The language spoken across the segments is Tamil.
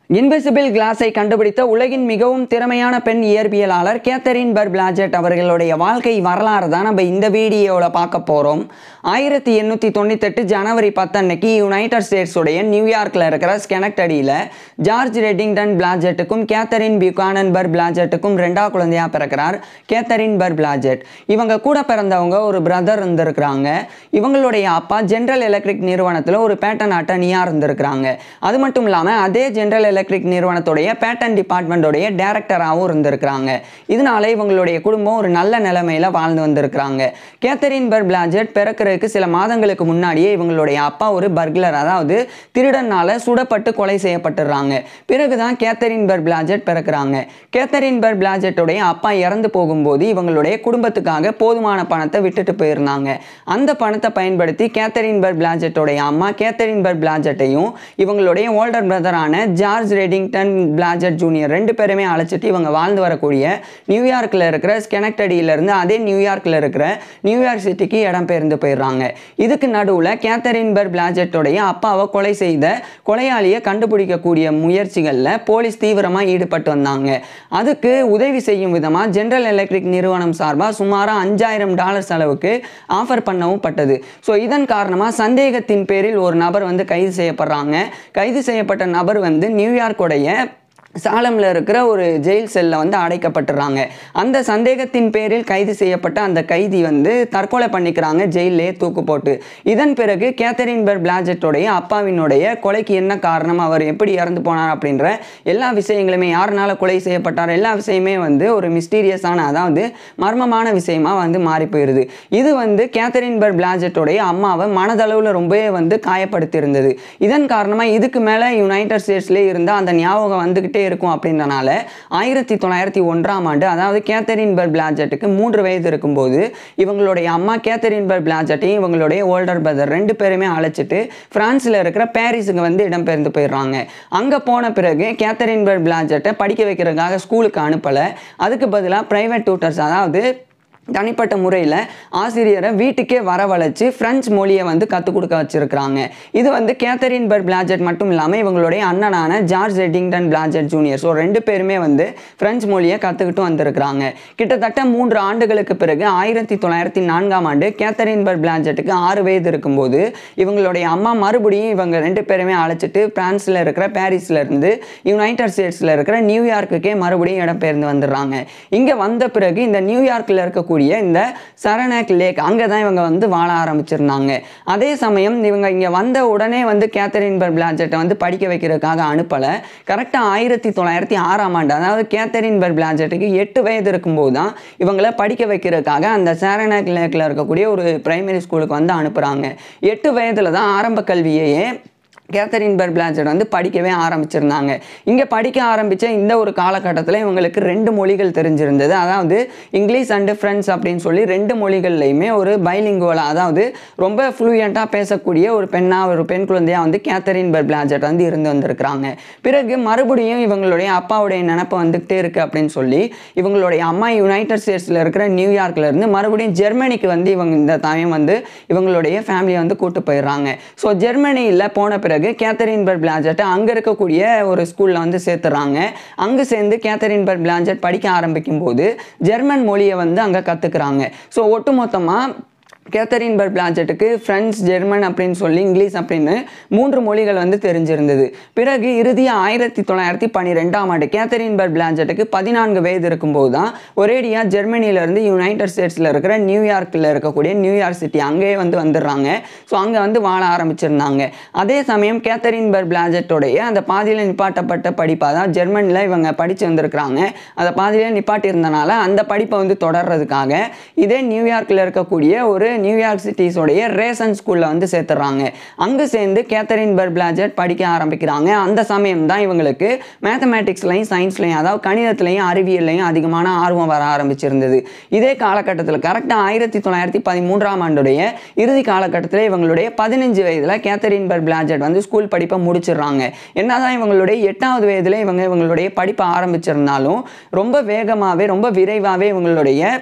இன்விசிபிள் கிளாஸை கண்டுபிடித்த உலகின் மிகவும் திறமையான பெண் இயற்பியலாளர் கேத்தரின் பர் பிளாஜெட் அவர்களுடைய வாழ்க்கை வரலாறு தான் நம்ம இந்த வீடியோவில் பார்க்க போகிறோம் ஆயிரத்தி எண்ணூற்றி தொண்ணூத்தெட்டு ஜனவரி பத்தன்னைக்கு யுனைடெட் ஸ்டேட்ஸுடைய நியூயார்க்கில் இருக்கிற ஸ்கெனக்டடியில் ஜார்ஜ் ரெட்டிங்டன் பிளாஜெட்டுக்கும் கேத்தரின் பியூகானன் பர் பிளாஜெட்டுக்கும் ரெண்டா குழந்தையாக பிறக்கிறார் கேத்தரின் பர் பிளாஜெட் இவங்க கூட பிறந்தவங்க ஒரு பிரதர் இருந்திருக்கிறாங்க இவங்களுடைய அப்பா ஜென்ரல் எலக்ட்ரிக் நிறுவனத்தில் ஒரு பேட்டன் அட்டர்னியாக இருந்திருக்கிறாங்க அது மட்டும் இல்லாமல் அதே ஜென்ரல் எலக்ட்ரிக் நிறுவனத்துடைய பேட்டன் டிபார்ட்மெண்ட்டுடைய டைரக்டராகவும் இருந்திருக்கிறாங்க இதனால இவங்களுடைய குடும்பம் ஒரு நல்ல நிலைமையில வாழ்ந்து வந்திருக்கிறாங்க கேத்தரின் பர் பிளாஜெட் பிறக்கிறதுக்கு சில மாதங்களுக்கு முன்னாடியே இவங்களுடைய அப்பா ஒரு பர்க்லர் அதாவது திருடனால சுடப்பட்டு கொலை செய்யப்பட்டுறாங்க பிறகுதான் கேத்தரின் பர் பிளாஜெட் பிறக்கிறாங்க கேத்தரின் பர் பிளாஜெட்டுடைய அப்பா இறந்து போகும்போது இவங்களுடைய குடும்பத்துக்காக போதுமான பணத்தை விட்டுட்டு போயிருந்தாங்க அந்த பணத்தை பயன்படுத்தி கேத்தரின் பர் பிளாஜெட்டோடைய அம்மா கேத்தரின் பர் பிளாஜெட்டையும் இவங்களுடைய ஓல்டர் பிரதரான ஜார்ஜ் ரெடிங்டன் பிளாஜெட் ஜூனியர் ரெண்டு பேருமே அழைச்சிட்டு இவங்க வாழ்ந்து வரக்கூடிய நியூயார்க்கில் இருக்கிற ஸ்கெனக்டடியிலேருந்து அதே நியூயார்க்கில் இருக்கிற நியூயார்க் சிட்டிக்கு இடம்பெயர்ந்து போயிடுறாங்க இதுக்கு நடுவில் கேத்தரின் பர் பிளாஜெட்டோடைய அப்பாவை கொலை செய்த கொலையாளியை கண்டுபிடிக்கக்கூடிய முயற்சிகளில் போலீஸ் தீவிரமாக ஈடுபட்டு வந்தாங்க அதுக்கு உதவி செய்யும் விதமாக ஜென்ரல் எலக்ட்ரிக் நிறுவனம் சார்பாக சுமாராக அஞ்சாயிரம் டாலர் செலவுக்கு ஆஃபர் பண்ணவும் பட்டது ஸோ இதன் காரணமாக சந்தேகத்தின் பேரில் ஒரு நபர் வந்து கைது செய்யப்படுறாங்க கைது செய்யப்பட்ட நபர் வந்து நியூயார்க்குடைய சாலமில் இருக்கிற ஒரு ஜெயில் செல்லில் வந்து அடைக்கப்பட்டுறாங்க அந்த சந்தேகத்தின் பேரில் கைது செய்யப்பட்ட அந்த கைதி வந்து தற்கொலை பண்ணிக்கிறாங்க ஜெயிலே தூக்கு போட்டு இதன் பிறகு கேத்தரின் பர் பிளாஜெட்டோடைய அப்பாவினுடைய கொலைக்கு என்ன காரணம் அவர் எப்படி இறந்து போனார் அப்படின்ற எல்லா விஷயங்களுமே யாருனால கொலை செய்யப்பட்டார் எல்லா விஷயமே வந்து ஒரு மிஸ்டீரியஸான அதாவது மர்மமான விஷயமா வந்து மாறி போயிருது இது வந்து கேத்தரின் பர் பிளாஜெட்டோடைய அம்மாவை மனதளவில் ரொம்பவே வந்து காயப்படுத்தியிருந்தது இதன் காரணமாக இதுக்கு மேலே யுனைடெட் ஸ்டேட்ஸ்லேயே இருந்தால் அந்த ஞாபகம் வந்துக்கிட்டே இருக்கும் அப்படின்றனால ஆயிரத்தி தொள்ளாயிரத்தி ஒன்றாம் ஆண்டு அதாவது கேத்தரின் பர் பிளாஜெட்டுக்கு மூன்று வயது இருக்கும்போது இவங்களுடைய அம்மா கேத்தரின் பர் பிளாஜெட்டையும் இவங்களுடைய ஓல்டர் பிரதர் ரெண்டு பேருமே அழைச்சிட்டு பிரான்ஸில் இருக்கிற பாரிஸுக்கு வந்து இடம்பெயர்ந்து போயிடுறாங்க அங்கே போன பிறகு கேத்தரின் பர் பிளாஜெட்டை படிக்க வைக்கிறதுக்காக ஸ்கூலுக்கு அனுப்பலை அதுக்கு பதிலாக ப்ரைவேட் டியூட்டர்ஸ் அதாவது தனிப்பட்ட முறையில் ஆசிரியரை வீட்டுக்கே வரவழைச்சு ஃப்ரெஞ்சு மொழியை வந்து கற்றுக் கொடுக்க வச்சுருக்கிறாங்க இது வந்து கேத்தரின் பர் பிளாஜெட் மட்டும் இல்லாமல் இவங்களுடைய அண்ணனான George Redington Blodgett junior so ரெண்டு பேருமே வந்து ஃப்ரெஞ்சு மொழியை கற்றுக்கிட்டு வந்திருக்கிறாங்க கிட்டத்தட்ட மூன்று ஆண்டுகளுக்கு பிறகு ஆயிரத்தி தொள்ளாயிரத்தி நான்காம் ஆண்டு கேத்தரின் பர் பிளாஜெட்டுக்கு ஆறு வயது இருக்கும்போது இவங்களுடைய அம்மா மறுபடியும் இவங்க ரெண்டு பேருமே அழைச்சிட்டு பிரான்ஸில் இருக்கிற பாரிஸில் இருந்து யுனைடெட் ஸ்டேட்ஸில் இருக்கிற நியூயார்க்குக்கே மறுபடியும் இடம்பெயர்ந்து வந்துடுறாங்க இங்கே வந்த பிறகு இந்த நியூயார்க்கில் இருக்கக்கூடிய இருக்கக்கூடிய இந்த சரணக் லேக் அங்கே தான் இவங்க வந்து வாழ ஆரம்பிச்சிருந்தாங்க அதே சமயம் இவங்க இங்கே வந்த உடனே வந்து கேத்தரின் பர் பிளாஜெட்டை வந்து படிக்க வைக்கிறதுக்காக அனுப்பலை கரெக்டாக ஆயிரத்தி தொள்ளாயிரத்தி ஆறாம் ஆண்டு அதாவது கேத்தரின் பர் பிளாஜெட்டுக்கு எட்டு வயது இருக்கும்போது தான் இவங்களை படிக்க வைக்கிறதுக்காக அந்த சரணக் லேக்கில் இருக்கக்கூடிய ஒரு பிரைமரி ஸ்கூலுக்கு வந்து அனுப்புகிறாங்க எட்டு வயதில் தான் ஆரம்ப கல்வியையே கேத்தரின் பர் பிளாஜெட் வந்து படிக்கவே ஆரம்பிச்சிருந்தாங்க இங்கே படிக்க ஆரம்பித்த இந்த ஒரு காலகட்டத்தில் இவங்களுக்கு ரெண்டு மொழிகள் தெரிஞ்சிருந்தது அதாவது இங்கிலீஷ் அண்டு ஃப்ரெண்ட்ஸ் அப்படின்னு சொல்லி ரெண்டு மொழிகள்லையுமே ஒரு பைலிங்குவலாக அதாவது ரொம்ப ஃப்ளூயண்ட்டாக பேசக்கூடிய ஒரு பெண்ணாக ஒரு பெண் குழந்தையாக வந்து கேத்தரின் பர் பிளாஜெட் வந்து இருந்து வந்திருக்கிறாங்க பிறகு மறுபடியும் இவங்களுடைய அப்பாவுடைய நினப்பு வந்துக்கிட்டே இருக்குது அப்படின்னு சொல்லி இவங்களுடைய அம்மா யுனைடெட் ஸ்டேட்ஸில் இருக்கிற நியூயார்க்கில் இருந்து மறுபடியும் ஜெர்மனிக்கு வந்து இவங்க இந்த டைம் வந்து இவங்களுடைய ஃபேமிலியை வந்து கூட்டு போயிடுறாங்க ஸோ ஜெர்மனியில் போன பிறகு பிறகு கேத்தரின் பர் பிளாஜெட்டை அங்கே இருக்கக்கூடிய ஒரு ஸ்கூலில் வந்து சேர்த்துறாங்க அங்கே சேர்ந்து கேத்தரின் பர் பிளாஜெட் படிக்க ஆரம்பிக்கும் போது ஜெர்மன் மொழியை வந்து அங்கே கற்றுக்குறாங்க ஸோ ஒட்டுமொத்தமாக கேத்தரின் பர் பிளாஜெட்டுக்கு ஃப்ரெண்ட்ஸ் ஜெர்மன் அப்படின்னு சொல்லி இங்கிலீஷ் அப்படின்னு மூன்று மொழிகள் வந்து தெரிஞ்சிருந்தது பிறகு இறுதியாக ஆயிரத்தி தொள்ளாயிரத்தி பன்னிரெண்டாம் ஆண்டு கேத்தரின் பர் பிளாஜெட்டுக்கு பதினான்கு வயது இருக்கும்போது தான் ஒரேடியாக ஜெர்மனியிலேருந்து யுனைடெட் ஸ்டேட்ஸில் இருக்கிற நியூயார்க்கில் இருக்கக்கூடிய நியூயார்க் சிட்டி அங்கேயே வந்து வந்துடுறாங்க ஸோ அங்கே வந்து வாழ ஆரம்பிச்சிருந்தாங்க அதே சமயம் கேத்தரின் பர் பிளாஜெட்டோடைய அந்த பாதியில் நிப்பாட்டப்பட்ட படிப்பாக தான் ஜெர்மனியில் இவங்க படித்து வந்திருக்கிறாங்க அதை பாதியில் நிப்பாட்டியிருந்தனால அந்த படிப்பை வந்து தொடர்றதுக்காக இதே நியூயார்க்கில் இருக்கக்கூடிய ஒரு நியூயார்க் சிட்டிஸோடைய ரேசன் ஸ்கூலில் வந்து சேர்த்துறாங்க அங்கே சேர்ந்து கேத்தரின் பர் பிளாஜெட் படிக்க ஆரம்பிக்கிறாங்க அந்த சமயம் தான் இவங்களுக்கு மேத்தமேட்டிக்ஸ்லையும் சயின்ஸ்லையும் அதாவது கணிதத்துலையும் அறிவியல்லையும் அதிகமான ஆர்வம் வர ஆரம்பிச்சிருந்தது இதே காலகட்டத்தில் கரெக்டாக ஆயிரத்தி தொள்ளாயிரத்தி பதிமூன்றாம் ஆண்டுடைய இறுதி காலகட்டத்தில் இவங்களுடைய பதினஞ்சு வயதில் கேத்தரின் பர் பிளாஜெட் வந்து ஸ்கூல் படிப்பை முடிச்சிடுறாங்க என்னதான் இவங்களுடைய எட்டாவது வயதில் இவங்க இவங்களுடைய படிப்பை ஆரம்பிச்சிருந்தாலும் ரொம்ப வேகமாகவே ரொம்ப விரைவாகவே இவங்களுடைய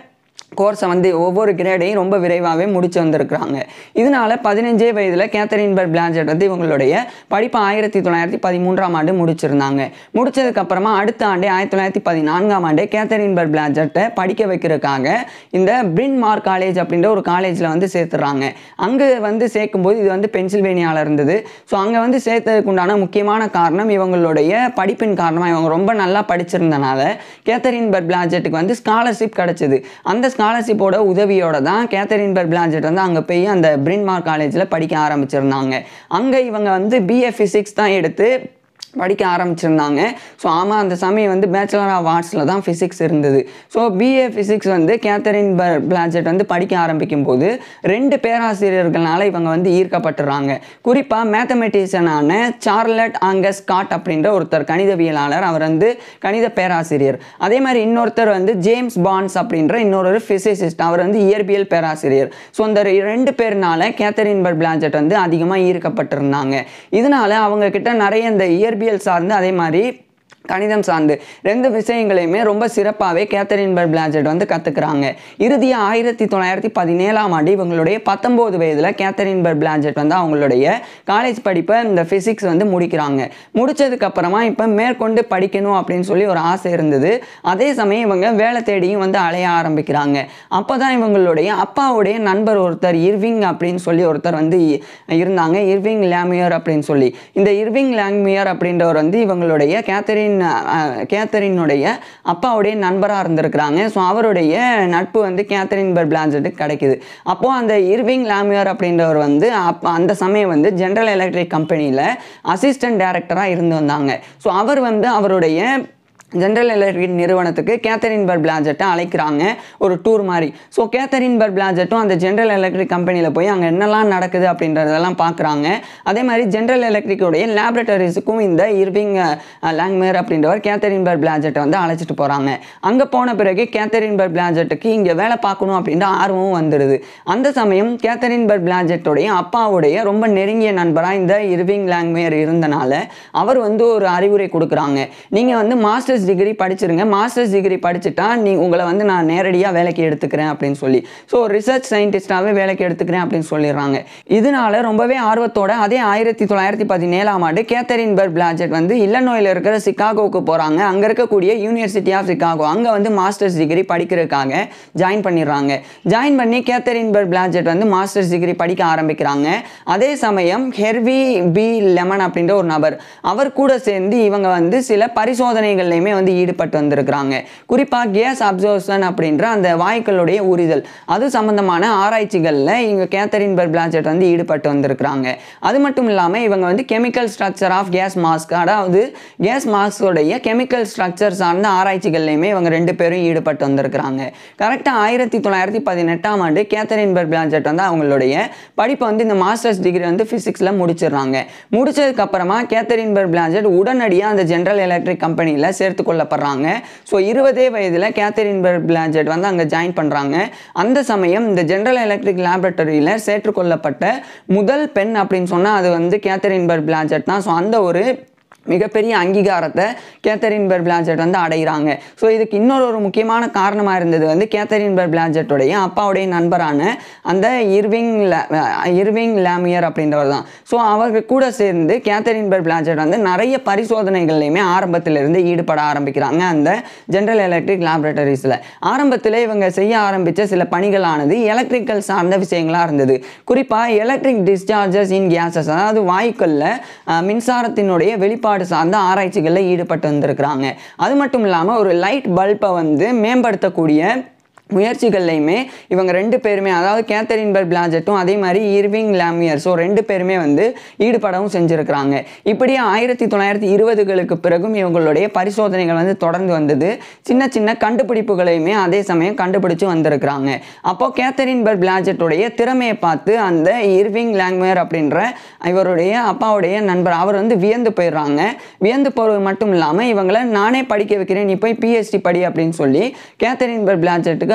கோர்ஸை வந்து ஒவ்வொரு கிரேடையும் ரொம்ப விரைவாகவே முடிச்சு வந்திருக்கிறாங்க இதனால பதினஞ்சே வயதில் கேத்தரின் பர் பிளாஞ்சட் வந்து இவங்களுடைய படிப்பை ஆயிரத்தி தொள்ளாயிரத்தி பதிமூன்றாம் ஆண்டு முடிச்சிருந்தாங்க முடிச்சதுக்கப்புறமா அடுத்த ஆண்டே ஆயிரத்தி தொள்ளாயிரத்தி பதினான்காம் ஆண்டே கேத்தரின் பர் பிளாஞ்சட்டை படிக்க வைக்கிறதுக்காக இந்த பிரின் மார்க் காலேஜ் அப்படின்ற ஒரு காலேஜில் வந்து சேர்த்துறாங்க அங்கே வந்து சேர்க்கும்போது இது வந்து பென்சில்வேனியாவில் இருந்தது ஸோ அங்கே வந்து சேர்த்ததுக்கு உண்டான முக்கியமான காரணம் இவங்களுடைய படிப்பின் காரணமாக இவங்க ரொம்ப நல்லா படிச்சிருந்தனால கேத்தரின் பர் பிளாஞ்சட்டுக்கு வந்து ஸ்காலர்ஷிப் கிடச்சிது அந்த ஸ்காலர்ஷிப்போட உதவியோட தான் கேத்தரின் பர் பிளாஞ்சட் வந்து அங்கே போய் அந்த பிரின்மார்க் காலேஜில் படிக்க ஆரம்பிச்சிருந்தாங்க அங்கே இவங்க வந்து பிஏ ஃபிசிக்ஸ் தான் எடுத்து படிக்க ஆரம்பிச்சிருந்தாங்க ஸோ ஆமாம் அந்த சமயம் வந்து பேச்சுலர் ஆஃப் ஆர்ட்ஸில் தான் ஃபிசிக்ஸ் இருந்தது ஸோ பிஏ ஃபிசிக்ஸ் வந்து கேத்தரின் ப பிளாஞ்சட் வந்து படிக்க ஆரம்பிக்கும் போது ரெண்டு பேராசிரியர்களால் இவங்க வந்து ஈர்க்கப்பட்டுறாங்க குறிப்பாக மேத்தமெட்டிஷியனான சார்லட் ஆங்கஸ் காட் அப்படின்ற ஒருத்தர் கணிதவியலாளர் அவர் வந்து கணித பேராசிரியர் அதே மாதிரி இன்னொருத்தர் வந்து ஜேம்ஸ் பான்ஸ் அப்படின்ற இன்னொரு ஃபிசிசிஸ்ட் அவர் வந்து இயற்பியல் பேராசிரியர் ஸோ இந்த ரெ- ரெண்டு பேர்னால கேத்தரின் பர் பிளாஞ்சட் வந்து அதிகமாக ஈர்க்கப்பட்டிருந்தாங்க இதனால அவங்க கிட்ட நிறைய இந்த இயற்பியல் சார்ந்து அதே மாதிரி கணிதம் சார்ந்து ரெண்டு விஷயங்களையுமே ரொம்ப சிறப்பாகவே கேத்தரின் பர் பிளாஞ்சட் வந்து கற்றுக்குறாங்க இறுதியாக ஆயிரத்தி தொள்ளாயிரத்தி பதினேழாம் ஆண்டு இவங்களுடைய பத்தொம்போது வயதில் கேத்தரின் பர் பிளாஞ்சட் வந்து அவங்களுடைய காலேஜ் படிப்பை இந்த ஃபிசிக்ஸ் வந்து முடிக்கிறாங்க முடிச்சதுக்கப்புறமா இப்போ மேற்கொண்டு படிக்கணும் அப்படின்னு சொல்லி ஒரு ஆசை இருந்தது அதே சமயம் இவங்க வேலை தேடியும் வந்து அலைய ஆரம்பிக்கிறாங்க அப்போ தான் இவங்களுடைய அப்பாவுடைய நண்பர் ஒருத்தர் இர்விங் அப்படின்னு சொல்லி ஒருத்தர் வந்து இ- இருந்தாங்க இர்விங் லேமியர் அப்படின்னு சொல்லி இந்த இர்விங் லேமியர் அப்படின்றவர் வந்து இவங்களுடைய கேத்தரின் அஹ், கேத்தரினுடைய அப்பாவுடைய நண்பராக இருந்திருக்கிறாங்க ஸோ அவருடைய நட்பு வந்து கேத்தரின் பர் பிளாஞ்சட்டுக்கு கிடைக்குது அப்போது அந்த இர்விங் லேமியர் அப்படின்றவர் வந்து அப்போ அந்த சமயம் வந்து ஜென்ரல் எலக்ட்ரிக் கம்பெனியில் அசிஸ்டன்ட் டைரக்டராக இருந்து வந்தாங்க ஸோ அவர் வந்து அவருடைய ஜென்ரல் எலக்ட்ரிக் நிறுவனத்துக்கு கேத்தரின் பர் பிளாஜெட்டை அழைக்கிறாங்க ஒரு டூர் மாதிரி ஸோ கேத்தரின் பர் பிளாஜெட்டும் அந்த ஜென்ரல் எலக்ட்ரிக் கம்பெனியில் போய் அங்கே என்னெல்லாம் நடக்குது அப்படின்றதெல்லாம் பார்க்குறாங்க அதே மாதிரி ஜென்ரல் எலக்ட்ரிக்கோடைய லேபரட்டரிஸுக்கும் இந்த இர்விங் லாங்மேர் அப்படின்றவர் கேத்தரின் பர் பிளாஜெட்டை வந்து அழைச்சிட்டு போகிறாங்க அங்கே போன பிறகு கேத்தரின் பர் பிளாஜெட்டுக்கு இங்கே வேலை பார்க்கணும் அப்படின்ற ஆர்வமும் வந்துடுது அந்த சமயம் கேத்தரின் பர் பிளாஜெட்டோடைய அப்பாவுடைய ரொம்ப நெருங்கிய நண்பராக இந்த இர்விங் லாங்மேர் இருந்தனால அவர் வந்து ஒரு அறிவுரை கொடுக்குறாங்க நீங்கள் வந்து மாஸ்டர்ஸ் டிகிரி படிச்சிருங்க மாஸ்டர்ஸ் டிகிரி படிச்சுட்டா நீ உங்களை வந்து நான் நேரடியாக வேலைக்கு எடுத்துக்கிறேன் அப்படின்னு சொல்லி ஸோ ரிசர்ச் சயின்டிஸ்டாகவே வேலைக்கு எடுத்துக்கிறேன் அப்படின்னு சொல்லிடுறாங்க இதனால ரொம்பவே ஆர்வத்தோட அதே ஆயிரத்தி தொள்ளாயிரத்தி பதினேழாம் ஆண்டு கேத்தரின் பர் பிளாஜெட் வந்து இல்லனோயில் இருக்கிற சிகாகோவுக்கு போகிறாங்க அங்கே இருக்கக்கூடிய யூனிவர்சிட்டி ஆஃப் சிகாகோ அங்கே வந்து மாஸ்டர்ஸ் டிகிரி படிக்கிறதுக்காக ஜாயின் பண்ணிடுறாங்க ஜாயின் பண்ணி கேத்தரின் பர் பிளாஜெட் வந்து மாஸ்டர்ஸ் டிகிரி படிக்க ஆரம்பிக்கிறாங்க அதே சமயம் ஹெர்வி பி லெமன் அப்படின்ற ஒரு நபர் அவர் கூட சேர்ந்து இவங்க வந்து சில பரிசோதனைகள்லையுமே வந்து ஈடுபட்டு வந்திருக்கிறாங்க குறிப்பாக கேஸ் அப்சர்வன் அப்படின்ற அந்த வாயுக்களுடைய உரிதல் அது சம்பந்தமான ஆராய்ச்சிகளில் இவங்க கேத்தரின் பர் பிளாஜெட் வந்து ஈடுபட்டு வந்திருக்கிறாங்க அது மட்டும் இல்லாமல் இவங்க வந்து chemical structure of gas mask அதாவது கேஸ் மாஸ்கோடைய கெமிக்கல் ஸ்ட்ரக்சர் சார்ந்த ஆராய்ச்சிகள்லையுமே இவங்க ரெண்டு பேரும் ஈடுபட்டு வந்திருக்கிறாங்க கரெக்டாக ஆயிரத்தி தொள்ளாயிரத்தி பதினெட்டாம் ஆண்டு கேத்தரின் பர் பிளாஞ்சட் வந்து அவங்களுடைய படிப்பை வந்து இந்த மாஸ்டர்ஸ் டிகிரி வந்து ஃபிசிக்ஸில் முடிச்சிடுறாங்க முடிச்சதுக்கு அப்புறமா கேத்தரின் பர் பிளாஞ்சட் உடனடியாக அந்த ஜென்ரல் எலக்ட்ரிக் கம்பெனியில் சேர்த்து கொள்ளப்படுறாங்க ஸோ இருபதே வயதில் கேத்தரின் பர் பிளாஞ்சட் வந்து அங்கே ஜாயின் பண்ணுறாங்க அந்த சமயம் இந்த ஜென்ரல் எலக்ட்ரிக் லேபரட்டரியில் சேர்த்துக்கொள்ளப்பட்ட முதல் பெண் அப்படின்னு சொன்னால் அது வந்து கேத்தரின் பர் பிளாஞ்சட் தான் ஸோ அந்த ஒரு மிகப்பெரிய அங்கீகாரத்தை கேத்தரின் பர் பிளாஞ்சட் வந்து அடைகிறாங்க ஸோ இதுக்கு இன்னொரு ஒரு முக்கியமான காரணமாக இருந்தது வந்து கேத்தரின் பர் பிளாஞ்சட்டுடைய அப்பாவுடைய நண்பரான அந்த இர்விங் ல- அஹ் இர்விங் லேமியர் அப்படின்றவர் தான் ஸோ அவர்கள் கூட சேர்ந்து கேத்தரின் பர் பிளாஞ்சட் வந்து நிறைய பரிசோதனைகள்லையுமே ஆரம்பத்திலிருந்து ஈடுபட ஆரம்பிக்கிறாங்க அந்த ஜென்ரல் எலக்ட்ரிக் லேபரட்டரிஸில் ஆரம்பத்தில் இவங்க செய்ய ஆரம்பித்த சில பணிகளானது எலக்ட்ரிக்கல் சார்ந்த விஷயங்களாக இருந்தது குறிப்பாக எலக்ட்ரிக் டிஸ்சார்ஜஸ் இன் கேஸஸ் அதாவது வாயுக்களில் மின்சாரத்தினுடைய வெளிப்பாடு சார்ந்த ஆராய்ச்சிகளில் ஈடுபட்டு வந்திருக்கிறாங்க அது மட்டும் இல்லாமல் ஒரு லைட் பல்பை வந்து மேம்படுத்தக்கூடிய முயற்சிகள்லையுமே இவங்க ரெண்டு பேருமே அதாவது கேத்தரின் பர் பிளாஜெட்டும் அதே மாதிரி இர்விங் லாமியர் ஸோ ரெண்டு பேருமே வந்து ஈடுபடவும் செஞ்சுருக்கிறாங்க இப்படியே ஆயிரத்தி தொள்ளாயிரத்தி இருபதுகளுக்கு பிறகும் இவங்களுடைய பரிசோதனைகள் வந்து தொடர்ந்து வந்தது சின்ன சின்ன கண்டுபிடிப்புகளையுமே அதே சமயம் கண்டுபிடிச்சு வந்திருக்கிறாங்க அப்போ கேத்தரின் பர் பிளாஜெட்டுடைய திறமையை பார்த்து அந்த இர்விங் லாங்மேர் அப்படின்ற இவருடைய அப்பாவுடைய நண்பர் அவர் வந்து வியந்து போயிடுறாங்க வியந்து போகிறது மட்டும் இல்லாமல் இவங்களை நானே படிக்க வைக்கிறேன் நீ போய் பிஹெச்டி படி அப்படின்னு சொல்லி கேத்தரின் பர் பிளாஜெட்டுக்கு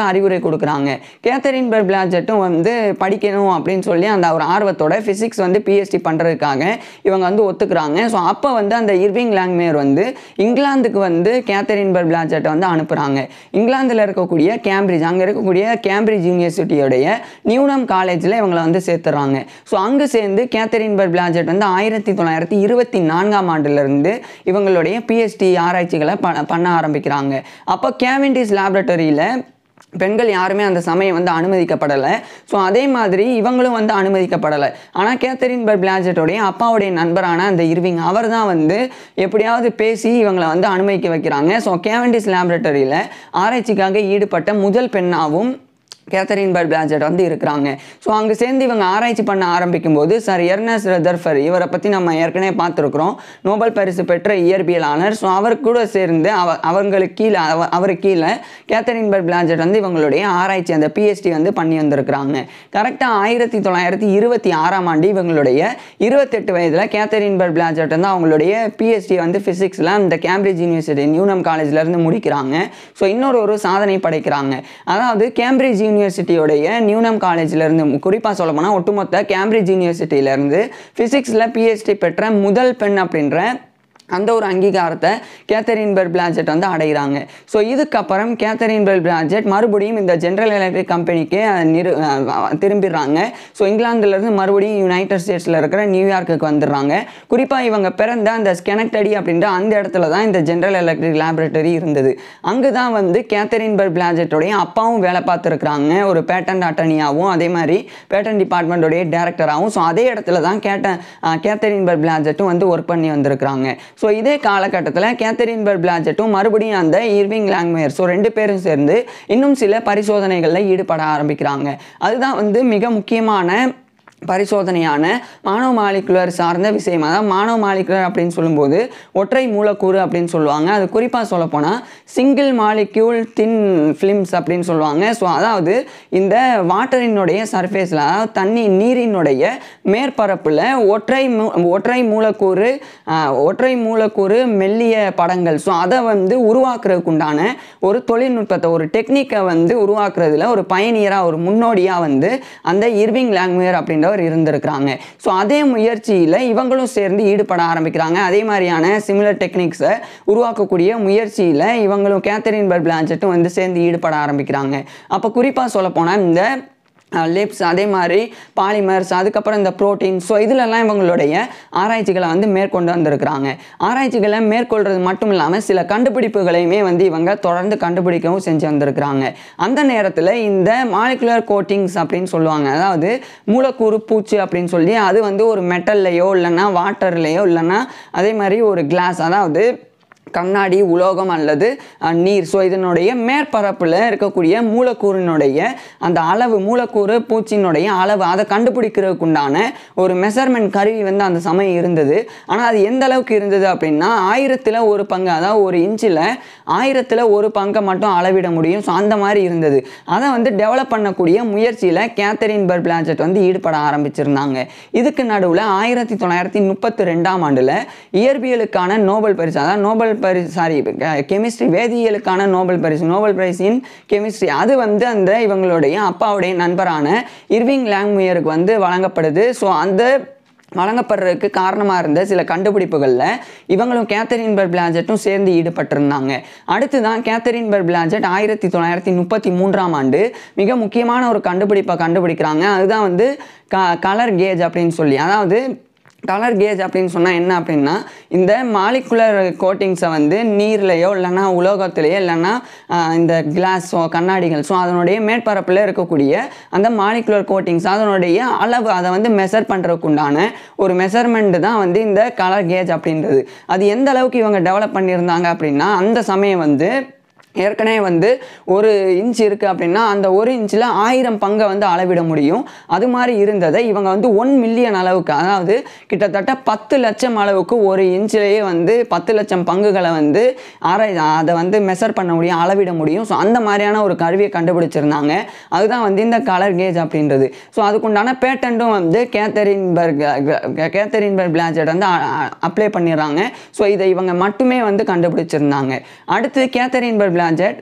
அறிவுரை கொடுக்குறாங்க கேத்தரின் பெர் பிளாஜெட்டும் வந்து படிக்கணும் அப்படின்னு சொல்லி அந்த ஒரு ஆர்வத்தோட ஃபிசிக்ஸ் வந்து பிஹெச்டி பண்ணுறதுக்காக இவங்க வந்து ஒத்துக்கிறாங்க ஸோ அப்போ வந்து அந்த இர்விங் லாங்மேயர் வந்து இங்கிலாந்துக்கு வந்து கேத்தரின் பெர் பிளாஜெட்டை வந்து அனுப்புகிறாங்க இங்கிலாந்தில் இருக்கக்கூடிய கேம்பிரிட்ஜ் அங்கே இருக்கக்கூடிய கேம்பிரிட்ஜ் யூனிவர்சிட்டியோடைய நியூனம் காலேஜில் இவங்களை வந்து சேர்த்துறாங்க ஸோ அங்கே சேர்ந்து கேத்தரின் பெர் பிளாஜெட் வந்து ஆயிரத்தி தொள்ளாயிரத்தி இருபத்தி நான்காம் ஆண்டுலேருந்து இவங்களுடைய பிஹெச்டி ஆராய்ச்சிகளை ப பண்ண ஆரம்பிக்கிறாங்க அப்போ கேவிண்டிஸ் லேபரட்டரியில் பெண்கள் யாருமே அந்த சமயம் வந்து அனுமதிக்கப்படலை ஸோ அதே மாதிரி இவங்களும் வந்து அனுமதிக்கப்படலை ஆனால் கேத்தரின் பர் பிளாஜெட்டோடைய அப்பாவுடைய நண்பரான அந்த இர்விங் அவர் தான் வந்து எப்படியாவது பேசி இவங்களை வந்து அனுமதிக்க வைக்கிறாங்க ஸோ கேவண்டிஸ் லேபரட்டரியில் ஆராய்ச்சிக்காக ஈடுபட்ட முதல் பெண்ணாகவும் கேத்தரின் பர் பிளாஜெட் வந்து இருக்கிறாங்க ஸோ அங்கே சேர்ந்து இவங்க ஆராய்ச்சி பண்ண ஆரம்பிக்கும் போது சார் எர்னஸ் ரெதர்ஃபர் இவரை பற்றி நம்ம ஏற்கனவே பார்த்துருக்குறோம் நோபல் பரிசு பெற்ற இயற்பியலாளர் ஸோ அவர் கூட சேர்ந்து அவ அவங்களுக்கு கீழே அவ அவர் கீழே கேத்தரின் பர் பிளாஜெட் வந்து இவங்களுடைய ஆராய்ச்சி அந்த பிஹெச்டி வந்து பண்ணி வந்திருக்கிறாங்க கரெக்டாக ஆயிரத்தி தொள்ளாயிரத்தி இருபத்தி ஆறாம் ஆண்டு இவங்களுடைய இருபத்தெட்டு வயதில் கேத்தரின் பர் பிளாஜெட் வந்து அவங்களுடைய பிஹெச்டி வந்து ஃபிசிக்ஸில் அந்த கேம்பிரிட்ஜ் யூனிவர்சிட்டி நியூனம் காலேஜ்லேருந்து முடிக்கிறாங்க ஸோ இன்னொரு ஒரு சாதனை படைக்கிறாங்க அதாவது கேம்பிரிட்ஜ் யூனிவர்சிட்டியோடைய நியூனம் காலேஜ்லேருந்து குறிப்பாக சொல்ல போனால் ஒட்டுமொத்த கேம்பிரிட்ஜ் யூனிவர்சிட்டியிலேருந்து ஃபிசிக்ஸில் பிஹெச்டி பெற்ற முதல் பெண் அப்படின்ற அந்த ஒரு அங்கீகாரத்தை கேத்தரின் பெர் பிளாஜெட் வந்து அடைகிறாங்க ஸோ இதுக்கப்புறம் கேத்தரின் பெர் பிளாஜெட் மறுபடியும் இந்த ஜென்ரல் எலக்ட்ரிக் கம்பெனிக்கு நிறு அஹ் திரும்பிடுறாங்க ஸோ இங்கிலாந்துலேருந்து மறுபடியும் யுனைடெட் ஸ்டேட்ஸில் இருக்கிற நியூயார்க்குக்கு வந்துடுறாங்க குறிப்பாக இவங்க பிறந்த அந்த ஸ்கெனக்டடி அப்படின்ற அந்த இடத்துல தான் இந்த ஜென்ரல் எலக்ட்ரிக் லேபரேட்டரி இருந்தது அங்கே தான் வந்து கேத்தரின் பெர் பிளாஜெட்டோடைய அப்பாவும் வேலை பார்த்துருக்குறாங்க ஒரு பேட்டன் அட்டர்னியாகவும் அதே மாதிரி பேட்டன் டிபார்ட்மெண்ட்டோடைய டேரக்டராகவும் ஸோ அதே இடத்துல தான் கேட்ட கேத்தரின் பெர் பிளாஜெட்டும் வந்து ஒர்க் பண்ணி வந்திருக்கிறாங்க ஸோ இதே காலகட்டத்தில் கேத்தரின் பெர் பிளாஜெட்டும் மறுபடியும் அந்த இர்விங் லாங்மேயர் ஸோ ரெண்டு பேரும் சேர்ந்து இன்னும் சில பரிசோதனைகளில் ஈடுபட ஆரம்பிக்கிறாங்க அதுதான் வந்து மிக முக்கியமான பரிசோதனையான மானோ மாலிகுலர் சார்ந்த விஷயம் அதாவது மானோ மாலிகுலர் அப்படின்னு சொல்லும்போது ஒற்றை மூலக்கூறு அப்படின்னு சொல்லுவாங்க அது குறிப்பாக சொல்லப்போனால் சிங்கிள் மாலிக்யூல் தின் ஃபிலிம்ஸ் அப்படின்னு சொல்லுவாங்க ஸோ அதாவது இந்த வாட்டரினுடைய சர்ஃபேஸில் அதாவது தண்ணி நீரினுடைய மேற்பரப்பில் ஒற்றை மூ ஒற்றை மூலக்கூறு ஆஹ், ஒற்றை மூலக்கூறு மெல்லிய படங்கள் ஸோ அதை வந்து உருவாக்குறதுக்கு உண்டான ஒரு தொழில்நுட்பத்தை ஒரு டெக்னிக்கை வந்து உருவாக்குறதுல ஒரு பயணியராக ஒரு முன்னோடியாக வந்து அந்த இர்விங் லாங்மேயர் அப்படின்றவர் இருந்திருக்கிறாங்க ஸோ அதே முயற்சியில் இவங்களும் சேர்ந்து ஈடுபட ஆரம்பிக்கிறாங்க அதே மாதிரியான சிமிலர் டெக்னிக்ஸை உருவாக்கக்கூடிய முயற்சியில் இவங்களும் கேத்தரின் பர் பிளான்செட்டும் வந்து சேர்ந்து ஈடுபட ஆரம்பிக்கிறாங்க அப்போ குறிப்பாக சொல்லப்போனால் இந்த லிப்ஸ் அதே மாதிரி பாலிமர்ஸ் அதுக்கப்புறம் இந்த ப்ரோட்டீன் ஸோ இதிலெல்லாம் இவங்களுடைய ஆராய்ச்சிகளை வந்து மேற்கொண்டு வந்திருக்கிறாங்க ஆராய்ச்சிகளை மேற்கொள்றது மட்டும் இல்லாமல் சில கண்டுபிடிப்புகளையுமே வந்து இவங்க தொடர்ந்து கண்டுபிடிக்கவும் செஞ்சு வந்திருக்கிறாங்க அந்த நேரத்தில் இந்த மாலிகுலர் கோட்டிங்ஸ் அப்படின்னு சொல்லுவாங்க அதாவது மூலக்கூறு பூச்சி அப்படின்னு சொல்லி அது வந்து ஒரு மெட்டல்லையோ இல்லைன்னா வாட்டர்லேயோ இல்லைன்னா அதே மாதிரி ஒரு கிளாஸ் அதாவது கண்ணாடி உலோகம் அல்லது அஹ், நீர் ஸோ இதனுடைய மேற்பரப்பில் இருக்கக்கூடிய மூலக்கூறினுடைய அந்த அளவு மூலக்கூறு பூச்சியினுடைய அளவு அதை கண்டுபிடிக்கிறதுக்கு உண்டான ஒரு மெஷர்மெண்ட் கருவி வந்து அந்த சமயம் இருந்தது ஆனால் அது எந்த அளவுக்கு இருந்தது அப்படின்னா ஆயிரத்தில் ஒரு பங்கு அதாவது ஒரு இன்ச்சில் ஆயிரத்தில் ஒரு பங்கை மட்டும் அளவிட முடியும் ஸோ அந்த மாதிரி இருந்தது அதை வந்து டெவலப் பண்ணக்கூடிய முயற்சியில் கேத்தரின் பர் பிளாஜெட் வந்து ஈடுபட ஆரம்பிச்சிருந்தாங்க இதுக்கு நடுவில் ஆயிரத்தி தொள்ளாயிரத்தி முப்பத்தி ரெண்டாம் ஆண்டில் இயற்பியலுக்கான நோபல் பரிசு அதாவது நோபல் பரிசு சாரி கெமிஸ்ட்ரி வேதியியலுக்கான நோபல் பரிசு நோபல் பிரைஸ் இன் கெமிஸ்ட்ரி அது வந்து அந்த இவங்களுடைய அப்பாவுடைய நண்பரான இர்விங் லாங்மியருக்கு வந்து வழங்கப்படுது ஸோ அந்த வழங்கப்படுறதுக்கு காரணமாக இருந்த சில கண்டுபிடிப்புகளில் இவங்களும் கேத்தரின் பர் பிளாஜெட்டும் சேர்ந்து ஈடுபட்டிருந்தாங்க அடுத்து தான் கேத்தரின் பர் பிளாஜெட் ஆயிரத்தி தொள்ளாயிரத்தி முப்பத்தி மூன்றாம் ஆண்டு மிக முக்கியமான ஒரு கண்டுபிடிப்பை கண்டுபிடிக்கிறாங்க அதுதான் வந்து க கலர் கேஜ் அப்படின்னு சொல்லி அதாவது கலர் கேஜ் அப்படின்னு சொன்னால் என்ன அப்படின்னா இந்த மாலிகுலர் கோட்டிங்ஸை வந்து நீர்லையோ இல்லைன்னா உலோகத்திலேயோ இல்லைன்னா ஆஹ், இந்த கிளாஸ் ஸோ கண்ணாடிகள் ஸோ அதனுடைய மேற்பரப்பில் இருக்கக்கூடிய அந்த மாலிகுலர் கோட்டிங்ஸ் அதனுடைய அளவு அதை வந்து மெஷர் பண்ணுறதுக்கு உண்டான ஒரு மெஷர்மெண்ட் தான் வந்து இந்த கலர் கேஜ் அப்படின்றது அது எந்த அளவுக்கு இவங்க டெவலப் பண்ணியிருந்தாங்க அப்படின்னா அந்த சமயம் வந்து ஏற்கனவே வந்து ஒரு இன்ச் இருக்குது அப்படின்னா அந்த ஒரு இன்ச்சில் ஆயிரம் பங்கை வந்து அளவிட முடியும் அது மாதிரி இருந்ததை இவங்க வந்து ஒன் மில்லியன் அளவுக்கு அதாவது கிட்டத்தட்ட பத்து லட்சம் அளவுக்கு ஒரு இன்ச்சிலேயே வந்து பத்து லட்சம் பங்குகளை வந்து ஆராய் அதை வந்து மெஷர் பண்ண முடியும் அளவிட முடியும் ஸோ அந்த மாதிரியான ஒரு கருவியை கண்டுபிடிச்சிருந்தாங்க அதுதான் வந்து இந்த கலர் கேஜ் அப்படின்றது ஸோ அதுக்குண்டான பேட்டன்ட்டும் வந்து Catherine Burr Catherine Burr Blodgett வந்து அப்ளை பண்ணிடுறாங்க ஸோ இதை இவங்க மட்டுமே வந்து கண்டுபிடிச்சிருந்தாங்க அடுத்து கேத்தரின் பர் பிளாஜெட்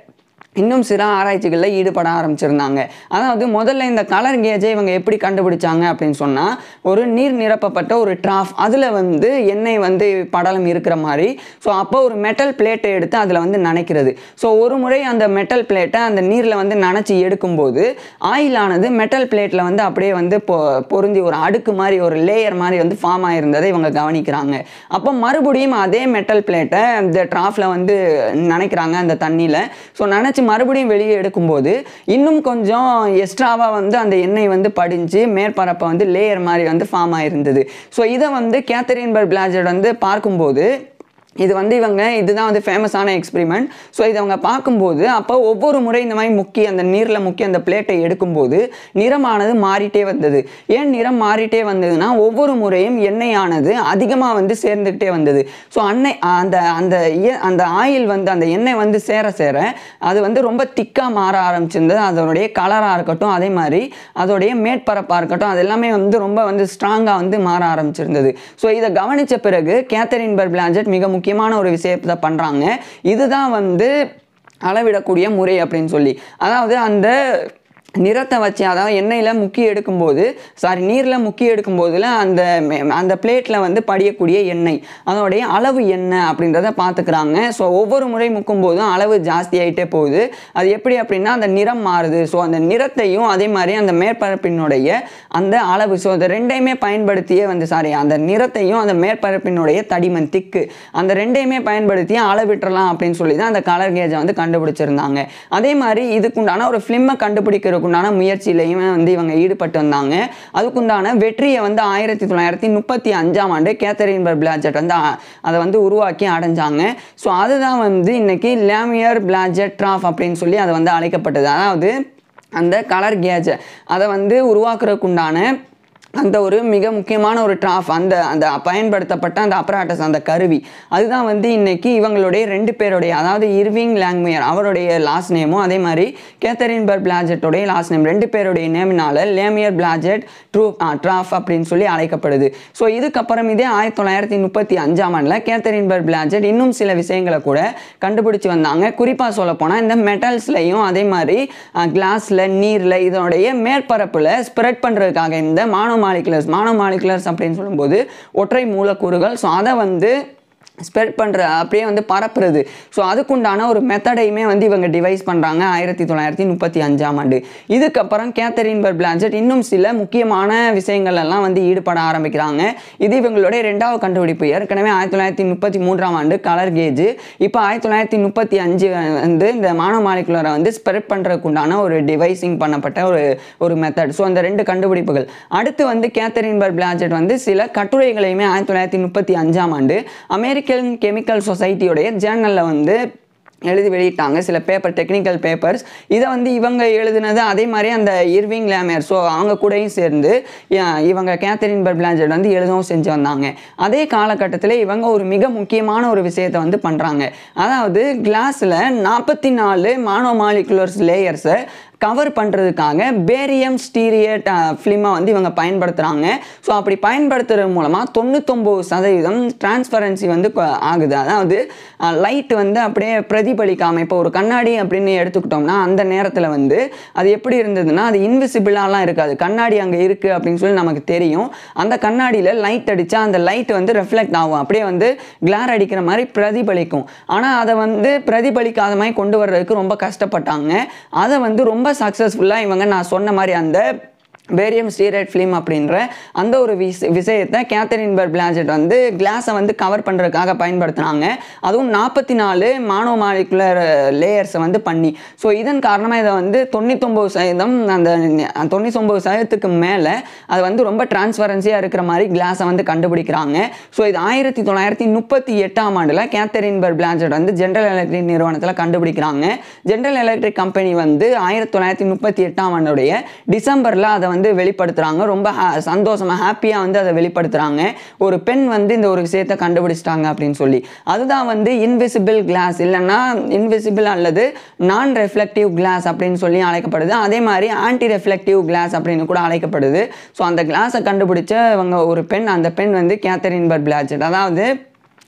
இன்னும் சில ஆராய்ச்சிகளில் ஈடுபட ஆரம்பிச்சிருந்தாங்க அதாவது முதல்ல இந்த கலர் கேஜை இவங்க எப்படி கண்டுபிடிச்சாங்க அப்படின்னு சொன்னால் ஒரு நீர் நிரப்பப்பட்ட ஒரு ட்ராஃப் அதில் வந்து எண்ணெய் வந்து படலம் இருக்கிற மாதிரி ஸோ அப்போ ஒரு மெட்டல் பிளேட்டை எடுத்து அதில் வந்து நனைக்கிறது ஸோ ஒரு முறை அந்த மெட்டல் பிளேட்டை அந்த நீரில் வந்து நனைச்சி எடுக்கும்போது ஆயிலானது மெட்டல் பிளேட்டில் வந்து அப்படியே வந்து பொ பொருந்தி ஒரு அடுக்கு மாதிரி ஒரு லேயர் மாதிரி வந்து ஃபார்ம் ஆயிருந்ததை இவங்க கவனிக்கிறாங்க அப்போ மறுபடியும் அதே மெட்டல் பிளேட்டை இந்த ட்ராஃபில் வந்து நனைக்கிறாங்க அந்த தண்ணியில் ஸோ நனைச்சி மறுபடியும் வெளியே எடுக்கும்போது இன்னும் கொஞ்சம் எக்ஸ்ட்ராவாக வந்து அந்த எண்ணெய் வந்து படிஞ்சு மேற்பரப்பை வந்து லேயர் மாதிரி வந்து ஃபார்ம் ஆயிருந்தது ஸோ இதை வந்து கேத்தரின் பர் பிளாஜட் வந்து பார்க்கும்போது இது வந்து இவங்க இதுதான் வந்து ஃபேமஸான எக்ஸ்பெரிமெண்ட் ஸோ இதை அவங்க பார்க்கும்போது அப்போ ஒவ்வொரு முறை இந்த மாதிரி முக்கி அந்த நீரில் முக்கி அந்த பிளேட்டை எடுக்கும்போது நிறமானது மாறிட்டே வந்தது ஏன் நிறம் மாறிட்டே வந்ததுன்னா ஒவ்வொரு முறையும் எண்ணெயானது அதிகமாக வந்து சேர்ந்துக்கிட்டே வந்தது ஸோ அன்னை அந்த அந்த இய- அந்த ஆயில் வந்து அந்த எண்ணெய் வந்து சேர சேர அது வந்து ரொம்ப திக்காக மாற ஆரம்பிச்சிருந்தது அதனுடைய கலராக இருக்கட்டும் அதே மாதிரி அதோடைய மேற்பரப்பாக இருக்கட்டும் அது எல்லாமே வந்து ரொம்ப வந்து ஸ்ட்ராங்காக வந்து மாற ஆரம்பிச்சிருந்தது ஸோ இதை கவனித்த பிறகு கேத்தரின் பர் பிளாஞ்சட் மிக முக்கியமான ஒரு விஷயத்தை பண்ணுறாங்க இதுதான் வந்து அளவிடக்கூடிய முறை அப்படின்னு சொல்லி அதாவது அந்த நிறத்தை வச்சு அதாவது எண்ணெயில் முக்கி எடுக்கும்போது சாரி நீரில் முக்கி எடுக்கும்போதுல அந்த மே- அந்த பிளேட்டில் வந்து படியக்கூடிய எண்ணெய் அதனுடைய அளவு என்ன அப்படின்றத பார்த்துக்கிறாங்க ஸோ ஒவ்வொரு முறை முக்கும் போதும் அளவு ஜாஸ்தி ஆகிட்டே போகுது அது எப்படி அப்படின்னா அந்த நிறம் மாறுது ஸோ அந்த நிறத்தையும் அதே மாதிரி அந்த மேற்பரப்பினுடைய அந்த அளவு ஸோ அந்த ரெண்டையுமே பயன்படுத்தியே வந்து சாரி அந்த நிறத்தையும் அந்த மேற்பரப்பினுடைய தடிமன் திக்கு அந்த ரெண்டையுமே பயன்படுத்தி அளவிட்டுறலாம் அப்படின்னு சொல்லி தான் அந்த கலர் கேஜை வந்து கண்டுபிடிச்சிருந்தாங்க அதே மாதிரி இதுக்குண்டான ஒரு ஃபிலிமை கண்டுபிடிக்கிறதுக்குண்டான முயற்சியிலையுமே வந்து இவங்க ஈடுபட்டு வந்தாங்க அதுக்குண்டான வெற்றியை வந்து ஆயிரத்தி தொள்ளாயிரத்தி முப்பத்தி அஞ்சாம் ஆண்டு கேத்தரின் பர் பிளாஜெட் வந்து அ- அதை வந்து உருவாக்கி அடைஞ்சாங்க ஸோ அதுதான் வந்து இன்னைக்கு லேமியர் பிளாஜெட் ட்ராஃப் அப்படின்னு சொல்லி அது வந்து அழைக்கப்பட்டது அதாவது அந்த கலர் கேஜை அதை வந்து உருவாக்குறதுக்குண்டான அந்த ஒரு மிக முக்கியமான ஒரு ட்ராஃப் அந்த அந்த பயன்படுத்தப்பட்ட அந்த அப்ராட்டஸ் அந்த கருவி அதுதான் வந்து இன்னைக்கு இவங்களுடைய ரெண்டு பேருடைய அதாவது இர்விங் லாங்மியர் அவருடைய லாஸ்ட் நேமும் அதே மாதிரி கேத்தரின் பர் பிளாஜெட்டோடைய லாஸ்ட் நேம் ரெண்டு பேருடைய நேமினால லேமியர் பிளாஜெட் ட்ரூ ட்ராஃப் அப்படின்னு சொல்லி அழைக்கப்படுது ஸோ இதுக்கப்புறம் இதே ஆயிரத்தி தொள்ளாயிரத்தி முப்பத்தி அஞ்சாம் ஆண்டில் கேத்தரின் பர் பிளாஜெட் இன்னும் சில விஷயங்களை கூட கண்டுபிடிச்சு வந்தாங்க குறிப்பாக சொல்ல போனால் இந்த மெட்டல்ஸ்லையும் அதே மாதிரி கிளாஸில் நீரில் இதனுடைய மேற்பரப்பில் ஸ்ப்ரெட் பண்ணுறதுக்காக இந்த மானோ மாலிகுலர்ஸ் மானோ மாலிகுலர்ஸ் அப்படின்னு சொல்லும்போது ஒற்றை மூலக்கூறுகள் ஸோ அதை வந்து ஸ்ப்ரெட் பண்ணுற அப்படியே வந்து பரப்புறது ஸோ அதுக்குண்டான ஒரு மெத்தடையுமே வந்து இவங்க டிவைஸ் பண்ணுறாங்க ஆயிரத்தி தொள்ளாயிரத்தி முப்பத்தி அஞ்சாம் ஆண்டு இதுக்கப்புறம் கேத்தரின் பர் பிளாஞ்சட் இன்னும் சில முக்கியமான விஷயங்கள் எல்லாம் வந்து ஈடுபட ஆரம்பிக்கிறாங்க இது இவங்களுடைய ரெண்டாவது கண்டுபிடிப்பு ஏற்கனவே ஆயிரத்தி தொள்ளாயிரத்தி முப்பத்தி மூன்றாம் ஆண்டு கலர் கேஜ் இப்போ ஆயிரத்தி தொள்ளாயிரத்தி முப்பத்தி அஞ்சு வந்து இந்த மானோ மாலிகுலரை வந்து ஸ்ப்ரெட் பண்ணுறதுக்குண்டான ஒரு டிவைசிங் பண்ணப்பட்ட ஒரு ஒரு மெத்தட் ஸோ அந்த ரெண்டு கண்டுபிடிப்புகள் அடுத்து வந்து கேத்தரின் பர் பிளாஜெட் வந்து சில கட்டுரைகளையுமே ஆயிரத்தி தொள்ளாயிரத்தி முப்பத்தி அஞ்சாம் ஆண்டு அமெரிக்கன் கெமிக்கல் சொசைட்டியோடைய ஜேர்னலில் வந்து எழுதி வெளியிட்டாங்க சில பேப்பர் டெக்னிக்கல் பேப்பர்ஸ் இதை வந்து இவங்க எழுதுனது அதே மாதிரி அந்த இர்விங் லேமேர் ஸோ அவங்க கூடயும் சேர்ந்து அஹ், இவங்க கேத்தரின் பர் பிளாஞ்சட் வந்து எழுதவும் செஞ்சு வந்தாங்க அதே காலகட்டத்தில் இவங்க ஒரு மிக முக்கியமான ஒரு விஷயத்தை வந்து பண்ணுறாங்க அதாவது கிளாஸில் நாற்பத்தி நாலு மானோ மாலிகுலர்ஸ் லேயர்ஸை கவர் பண்ணுறதுக்காக பேரியம் ஸ்டீரியட் ஃபிலிமை வந்து இவங்க பயன்படுத்துகிறாங்க ஸோ அப்படி பயன்படுத்துறது மூலமாக தொண்ணூத்தொம்பது சதவீதம் டிரான்ஸ்பரன்சி வந்து கொ- ஆகுது அதாவது லைட் வந்து அப்படியே பிரதிபலிக்காமல் இப்போ ஒரு கண்ணாடி அப்படின்னு எடுத்துக்கிட்டோம்னா அந்த நேரத்தில் வந்து அது எப்படி இருந்ததுன்னா அது இன்விசிபிளாலாம் இருக்காது கண்ணாடி அங்கே இருக்குது அப்படின்னு சொல்லி நமக்கு தெரியும் அந்த கண்ணாடியில் லைட் அடித்தா அந்த லைட் வந்து ரெஃப்ளெக்ட் ஆகும் அப்படியே வந்து கிளார் அடிக்கிற மாதிரி பிரதிபலிக்கும் ஆனால் அதை வந்து பிரதிபலிக்காத மாதிரி கொண்டு வர்றதுக்கு ரொம்ப கஷ்டப்பட்டாங்க அதை வந்து ரொம்ப சக்ஸஸ்ஃபுல்லாக இவங்க நான் சொன்ன மாதிரி அந்த பேரியம் ஸ்டீரைட் ஃபிலிம் அப்படின்ற அந்த ஒரு விஷ விஷயத்தை கேத்தரின் பர் பிளாஜெட் வந்து கிளாஸை வந்து கவர் பண்ணுறதுக்காக பயன்படுத்தினாங்க அதுவும் நாற்பத்தி நாலு மானோ மாலிகுலர் லேயர்ஸை வந்து பண்ணி ஸோ இதன் காரணமாக இதை வந்து தொண்ணூத்தொம்பது சதவீதம் அந்த தொண்ணூத்தொம்பது சதவீதத்துக்கு மேலே அது வந்து ரொம்ப டிரான்ஸ்பரன்சியாக இருக்கிற மாதிரி கிளாஸை வந்து கண்டுபிடிக்கிறாங்க ஸோ இது ஆயிரத்தி தொள்ளாயிரத்தி முப்பத்தி எட்டாம் ஆண்டில் கேத்தரின் பர் பிளாஜெட் வந்து ஜென்ரல் எலக்ட்ரிக் நிறுவனத்தில் கண்டுபிடிக்கிறாங்க ஜென்ரல் எலக்ட்ரிக் கம்பெனி வந்து ஆயிரத்தி தொள்ளாயிரத்தி முப்பத்தி எட்டாம் ஆண்டுடைய டிசம்பரில் அதை வந்து வெளிப்படுத்துகிறாங்க ரொம்ப ha- சந்தோஷமா ஹாப்பியாக வந்து அதை வெளிப்படுத்துகிறாங்க ஒரு பெண் வந்து இந்த ஒரு விஷயத்தை கண்டுபிடிச்சிட்டாங்க அப்படின்னு சொல்லி அதுதான் வந்து இன்விசிபிள் கிளாஸ் இல்லைன்னா இன்விசிபிள் அல்லது நான் ரெஃப்ளெக்டிவ் கிளாஸ் அப்படின்னு சொல்லி அழைக்கப்படுது அதே மாதிரி ஆன்டி ரெஃப்ளெக்டிவ் கிளாஸ் அப்படின்னு கூட அழைக்கப்படுது ஸோ அந்த கிளாஸை கண்டுபிடிச்ச இவங்க ஒரு பெண் அந்த பெண் வந்து கேத்தரின் பர் பிளாச்சட் அதாவது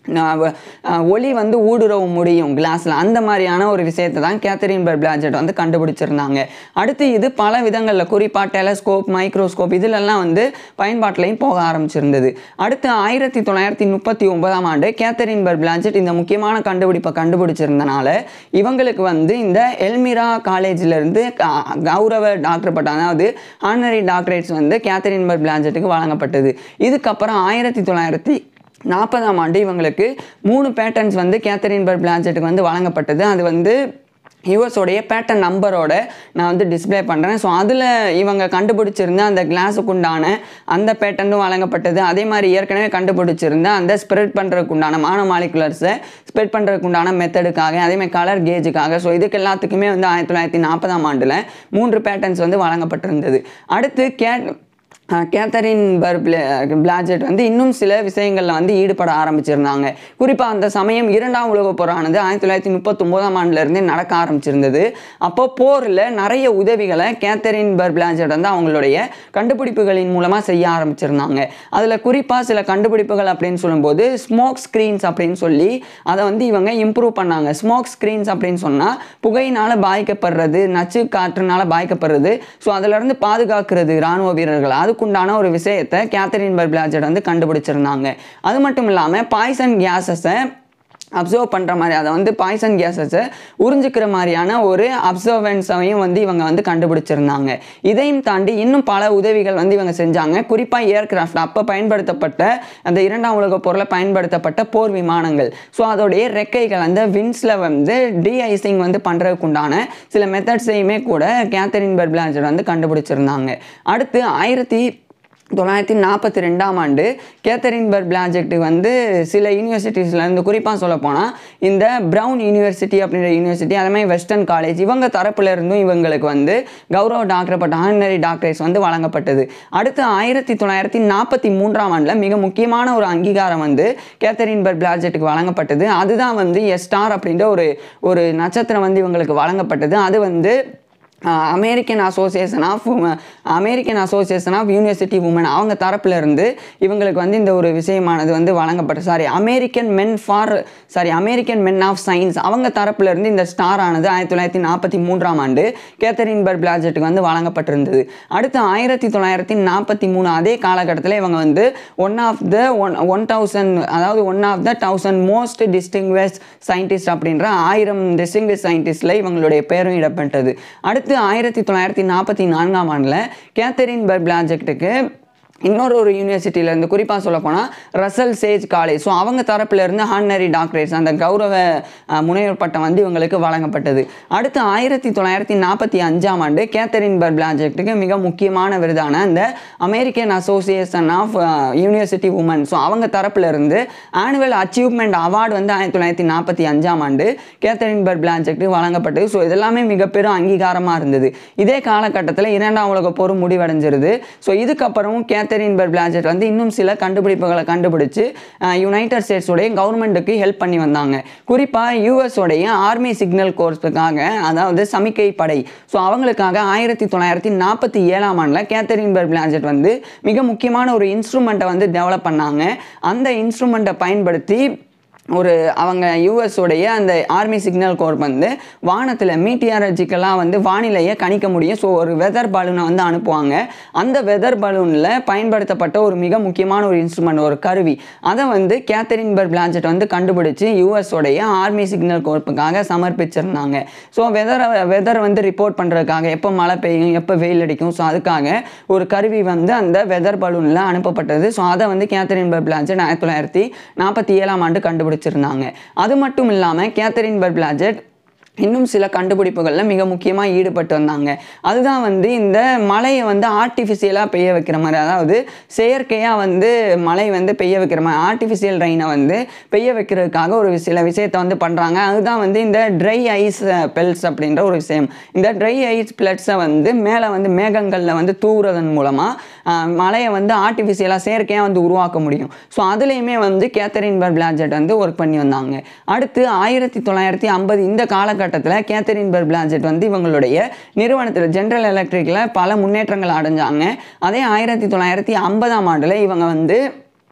நான் வ- அஹ் ஒளி வந்து ஊடுருவ முடியும் கிளாஸில் அந்த மாதிரியான ஒரு விஷயத்தை தான் கேத்தரின் பர் பிளாஜெட் வந்து கண்டுபிடிச்சிருந்தாங்க அடுத்து இது பல விதங்களில் குறிப்பாக டெலஸ்கோப் மைக்ரோஸ்கோப் இதிலெல்லாம் வந்து பயன்பாட்டிலையும் போக ஆரம்பிச்சிருந்தது அடுத்து ஆயிரத்தி தொள்ளாயிரத்தி முப்பத்தி ஒன்பதாம் ஆண்டு கேத்தரின் பர் பிளாஜெட் இந்த முக்கியமான கண்டுபிடிப்பை கண்டுபிடிச்சிருந்தனால இவங்களுக்கு வந்து இந்த எல்மிரா காலேஜிலேருந்து கௌரவ டாக்டர் பட்டம் அதாவது ஆனரி டாக்டரேட்ஸ் வந்து கேத்தரின் பர் பிளாஜெட்டுக்கு வழங்கப்பட்டது இதுக்கப்புறம் ஆயிரத்தி தொள்ளாயிரத்தி நாற்பதாம் ஆண்டு இவங்களுக்கு மூணு பேட்டர்ன்ஸ் வந்து கேத்தரின் பர் பிளான்செட்டுக்கு வந்து வழங்கப்பட்டது அது வந்து யூஎஸோடைய பேட்டர்ன் நம்பரோட நான் வந்து டிஸ்ப்ளே பண்ணுறேன் ஸோ அதில் இவங்க கண்டுபிடிச்சிருந்த அந்த கிளாஸுக்கு உண்டான அந்த பேட்டர்னும் வழங்கப்பட்டது அதே மாதிரி ஏற்கனவே கண்டுபிடிச்சிருந்த அந்த ஸ்ப்ரெட் பண்ணுறதுக்கு உண்டான மானோ மாலிகுலர்ஸை ஸ்ப்ரெட் பண்ணுறதுக்கு உண்டான மெத்தடுக்காக அதே மாதிரி கலர் கேஜுக்காக ஸோ இதுக்கு எல்லாத்துக்குமே வந்து ஆயிரத்தி தொள்ளாயிரத்தி நாற்பதாம் ஆண்டில் மூன்று பேட்டர்ன்ஸ் வந்து வழங்கப்பட்டிருந்தது அடுத்து கே அஹ் கேத்தரின் பர் பிளாஜெட் வந்து இன்னும் சில விஷயங்களில் வந்து ஈடுபட ஆரம்பிச்சிருந்தாங்க குறிப்பாக அந்த சமயம் இரண்டாம் உலகப் போரானது ஆயிரத்தி தொள்ளாயிரத்தி முப்பத்தொம்போதாம் ஆண்டுலேருந்தே நடக்க ஆரம்பிச்சிருந்தது அப்போ போரில் நிறைய உதவிகளை கேத்தரின் பர் பிளாஜெட் வந்து அவங்களுடைய கண்டுபிடிப்புகளின் மூலமாக செய்ய ஆரம்பிச்சிருந்தாங்க அதில் குறிப்பாக சில கண்டுபிடிப்புகள் அப்படின்னு சொல்லும்போது ஸ்மோக் ஸ்க்ரீன்ஸ் அப்படின்னு சொல்லி அதை வந்து இவங்க இம்ப்ரூவ் பண்ணாங்க ஸ்மோக் ஸ்க்ரீன்ஸ் அப்படின்னு சொன்னால் புகையினால் பாதிக்கப்படுறது நச்சு காற்றுனால பாதிக்கப்படுறது ஸோ அதிலிருந்து பாதுகாக்கிறது இராணுவ வீரர்கள் அதுக்குண்டான ஒரு விஷயத்தை கேத்தரின் பர் பிளாஜெட் வந்து கண்டுபிடிச்சிருந்தாங்க அது மட்டும் இல்லாமல் பாய்சன் கேஸஸை அப்சர்வ் பண்ணுற மாதிரி அதை வந்து பாய்சன் கேஸஸை உறிஞ்சிக்கிற மாதிரியான ஒரு அப்சர்வன்ஸையும் வந்து இவங்க வந்து கண்டுபிடிச்சிருந்தாங்க இதையும் தாண்டி இன்னும் பல உதவிகள் வந்து இவங்க செஞ்சாங்க குறிப்பாக ஏர்கிராஃப்ட் அப்போ பயன்படுத்தப்பட்ட அந்த இரண்டாம் உலகப் போரில் பயன்படுத்தப்பட்ட போர் விமானங்கள் ஸோ அதோடைய ரெக்கைகள் அந்த வின்ஸில் வந்து டீஐசிங் வந்து பண்ணுறதுக்கு உண்டான சில மெத்தட்ஸையுமே கூட கேத்தரின் பெர்பிளாஞ்சர் வந்து கண்டுபிடிச்சிருந்தாங்க அடுத்து ஆயிரத்தி தொள்ளாயிரத்தி நாற்பத்தி ரெண்டாம் ஆண்டு கேத்தரின் பர் பிளாஜெக்ட் வந்து சில யூனிவர்சிட்டிஸ்லேருந்து குறிப்பாக சொல்ல போனால் இந்த ப்ரவுன் யூனிவர்சிட்டி அப்படின்ற யூனிவர்சிட்டி அதே மாதிரி வெஸ்டர்ன் காலேஜ் இவங்க தரப்புல இருந்தும் இவங்களுக்கு வந்து கௌரவ டாக்டர் பட்ட ஆனரி டாக்டரேட்ஸ் வந்து வழங்கப்பட்டது அடுத்து ஆயிரத்தி தொள்ளாயிரத்தி நாற்பத்தி மூன்றாம் ஆண்டில் மிக முக்கியமான ஒரு அங்கீகாரம் வந்து கேத்தரின் பர் பிளாஜெட்டுக்கு வழங்கப்பட்டது அதுதான் வந்து எஸ் ஸ்டார் அப்படின்ற ஒரு ஒரு நட்சத்திரம் வந்து இவங்களுக்கு வழங்கப்பட்டது அது வந்து American association of American association of university Women அவங்க தரப்புல இருந்து இவங்களுக்கு வந்து இந்த ஒரு விஷயமானது வந்து வழங்கப்பட்டது sorry American men for sorry American Men of Science அவங்க தரப்புல இருந்து இந்த ஸ்டார் ஆனது ஆயிரத்தி தொள்ளாயிரத்தி நாற்பத்தி மூன்றாம் ஆண்டு கேத்தரின் பர் பிளாஜெட்டுக்கு வந்து வழங்கப்பட்டிருந்தது அடுத்து ஆயிரத்தி தொள்ளாயிரத்தி நாற்பத்தி மூணு அதே காலகட்டத்தில் இவங்க வந்து one of the one one thousand அதாவது one of the thousand most distinguished scientist அப்படின்ற ஆயிரம் டிஸ்டிங்வெஸ்ட் சயின்டிஸ்டில் இவங்களுடைய பேரும் இடம்பெற்றது அடுத்து ஆயிரத்தி தொள்ளாயிரத்தி நாற்பத்தி நான்காம் ஆண்டில் கேத்தரின் பர் பிளாஜெக்ட்டுக்கு இன்னொரு ஒரு யூனிவர்சிட்டியிலேருந்து குறிப்பாக சொல்ல போனால் ரசல் சேஜ் காலேஜ் ஸோ அவங்க தரப்புல இருந்து ஹானரி டாக்டரேட்ஸ் அந்த கௌரவ அஹ், முனைவர் பட்டம் வந்து இவங்களுக்கு வழங்கப்பட்டது அடுத்து ஆயிரத்தி தொள்ளாயிரத்தி நாற்பத்தி அஞ்சாம் ஆண்டு கேத்தரின் பர் பிளாஜெக்ட்டுக்கு மிக முக்கியமான விருதான அந்த American association of university women so அவங்க தரப்புல இருந்து ஆனுவல் அச்சீவ்மெண்ட் அவார்டு வந்து ஆயிரத்தி தொள்ளாயிரத்தி நாற்பத்தி அஞ்சாம் ஆண்டு கேத்தரின் பர் பிளாஜெக்ட்டுக்கு வழங்கப்பட்டது ஸோ இதெல்லாமே மிக பெரும் அங்கீகாரமாக இருந்தது இதே காலகட்டத்தில் இரண்டாம் உலக போர் முடிவடைஞ்சிருது ஸோ இதுக்கப்புறமும் கேத்தரின் பர் பிளாஜெட் வந்து இன்னும் சில கண்டுபிடிப்புகளை கண்டுபிடிச்சு யுனைடெட் ஸ்டேட்ஸோடைய கவர்மெண்ட்டுக்கு ஹெல்ப் பண்ணி வந்தாங்க குறிப்பாக யூஎஸோடைய ஆர்மி சிக்னல் கோர்ஸுக்காக அதாவது சமிக்கை படை ஸோ அவங்களுக்காக ஆயிரத்தி தொள்ளாயிரத்தி நாற்பத்தி ஏழாம் ஆண்டில் கேத்தரின் பர் பிளாஜெட் வந்து மிக முக்கியமான ஒரு இன்ஸ்ட்ருமெண்ட்டை வந்து டெவலப் பண்ணாங்க அந்த இன்ஸ்ட்ருமெண்ட்டை பயன்படுத்தி ஒரு அவங்க US உடைய அந்த ஆர்மி சிக்னல் கோர் வந்து வானத்தில் மீட்டியாலஜிக்கலாக வந்து வானிலையை கணிக்க முடியும் ஸோ ஒரு வெதர் பலூனை வந்து அனுப்புவாங்க அந்த வெதர் பலூனில் பயன்படுத்தப்பட்ட ஒரு மிக முக்கியமான ஒரு இன்ஸ்ட்ருமெண்ட் ஒரு கருவி அதை வந்து கேத்தரின் பர் பிளாஞ்செட் வந்து கண்டுபிடிச்சு US உடைய ஆர்மி சிக்னல் கோர்ப்புக்காக சமர்ப்பிச்சிருந்தாங்க ஸோ வெதரை வெதர் வந்து ரிப்போர்ட் பண்ணுறதுக்காக எப்போ மழை பெய்யும் எப்போ வெயில் அடிக்கும் ஸோ அதுக்காக ஒரு கருவி வந்து அந்த வெதர் பலூனில் அனுப்பப்பட்டது ஸோ அதை வந்து கேத்தரின் பர் பிளாஞ்செட் ஆயிரத்தி தொள்ளாயிரத்தி நாற்பத்தி ஏழாம் ஆண்டு கண்டுபிடிச்சிருந்தாங்க அது மட்டும் இல்லாமல் கேத்தரின் பர் பிளாஜெட் இன்னும் சில கண்டுபிடிப்புகளில் மிக முக்கியமாக ஈடுபட்டு வந்தாங்க அதுதான் வந்து இந்த மழையை வந்து ஆர்டிஃபிஷியலாக பெய்ய வைக்கிற மாதிரி அதாவது செயற்கையாக வந்து மழை வந்து பெய்ய வைக்கிற மாதிரி ஆர்டிஃபிஷியல் ரெயினை வந்து பெய்ய வைக்கிறதுக்காக ஒரு சில விஷயத்தை வந்து பண்ணுறாங்க அதுதான் வந்து இந்த ட்ரை ஐஸ் பெல்ஸ் அப்படின்ற ஒரு விஷயம் இந்த ட்ரை ஐஸ் பிளட்ஸை வந்து மேலே வந்து மேகங்களில் வந்து தூவுறதன் மூலமாக மழையை வந்து ஆர்டிஃபிஷியலாக செயற்கையாக வந்து உருவாக்க முடியும் ஸோ அதுலேயுமே வந்து கேத்தரின் பர் பிளாஜெட் வந்து ஒர்க் பண்ணி வந்தாங்க அடுத்து ஆயிரத்தி தொள்ளாயிரத்தி ஐம்பது இந்த காலகட்டத்தில் கேத்தரின் பர் பிளாஜெட் வந்து இவங்களுடைய நிறுவனத்தில் ஜென்ரல் எலக்ட்ரிக்கில் பல முன்னேற்றங்கள் அடைஞ்சாங்க அதே ஆயிரத்தி தொள்ளாயிரத்தி ஐம்பதாம் ஆண்டில் இவங்க வந்து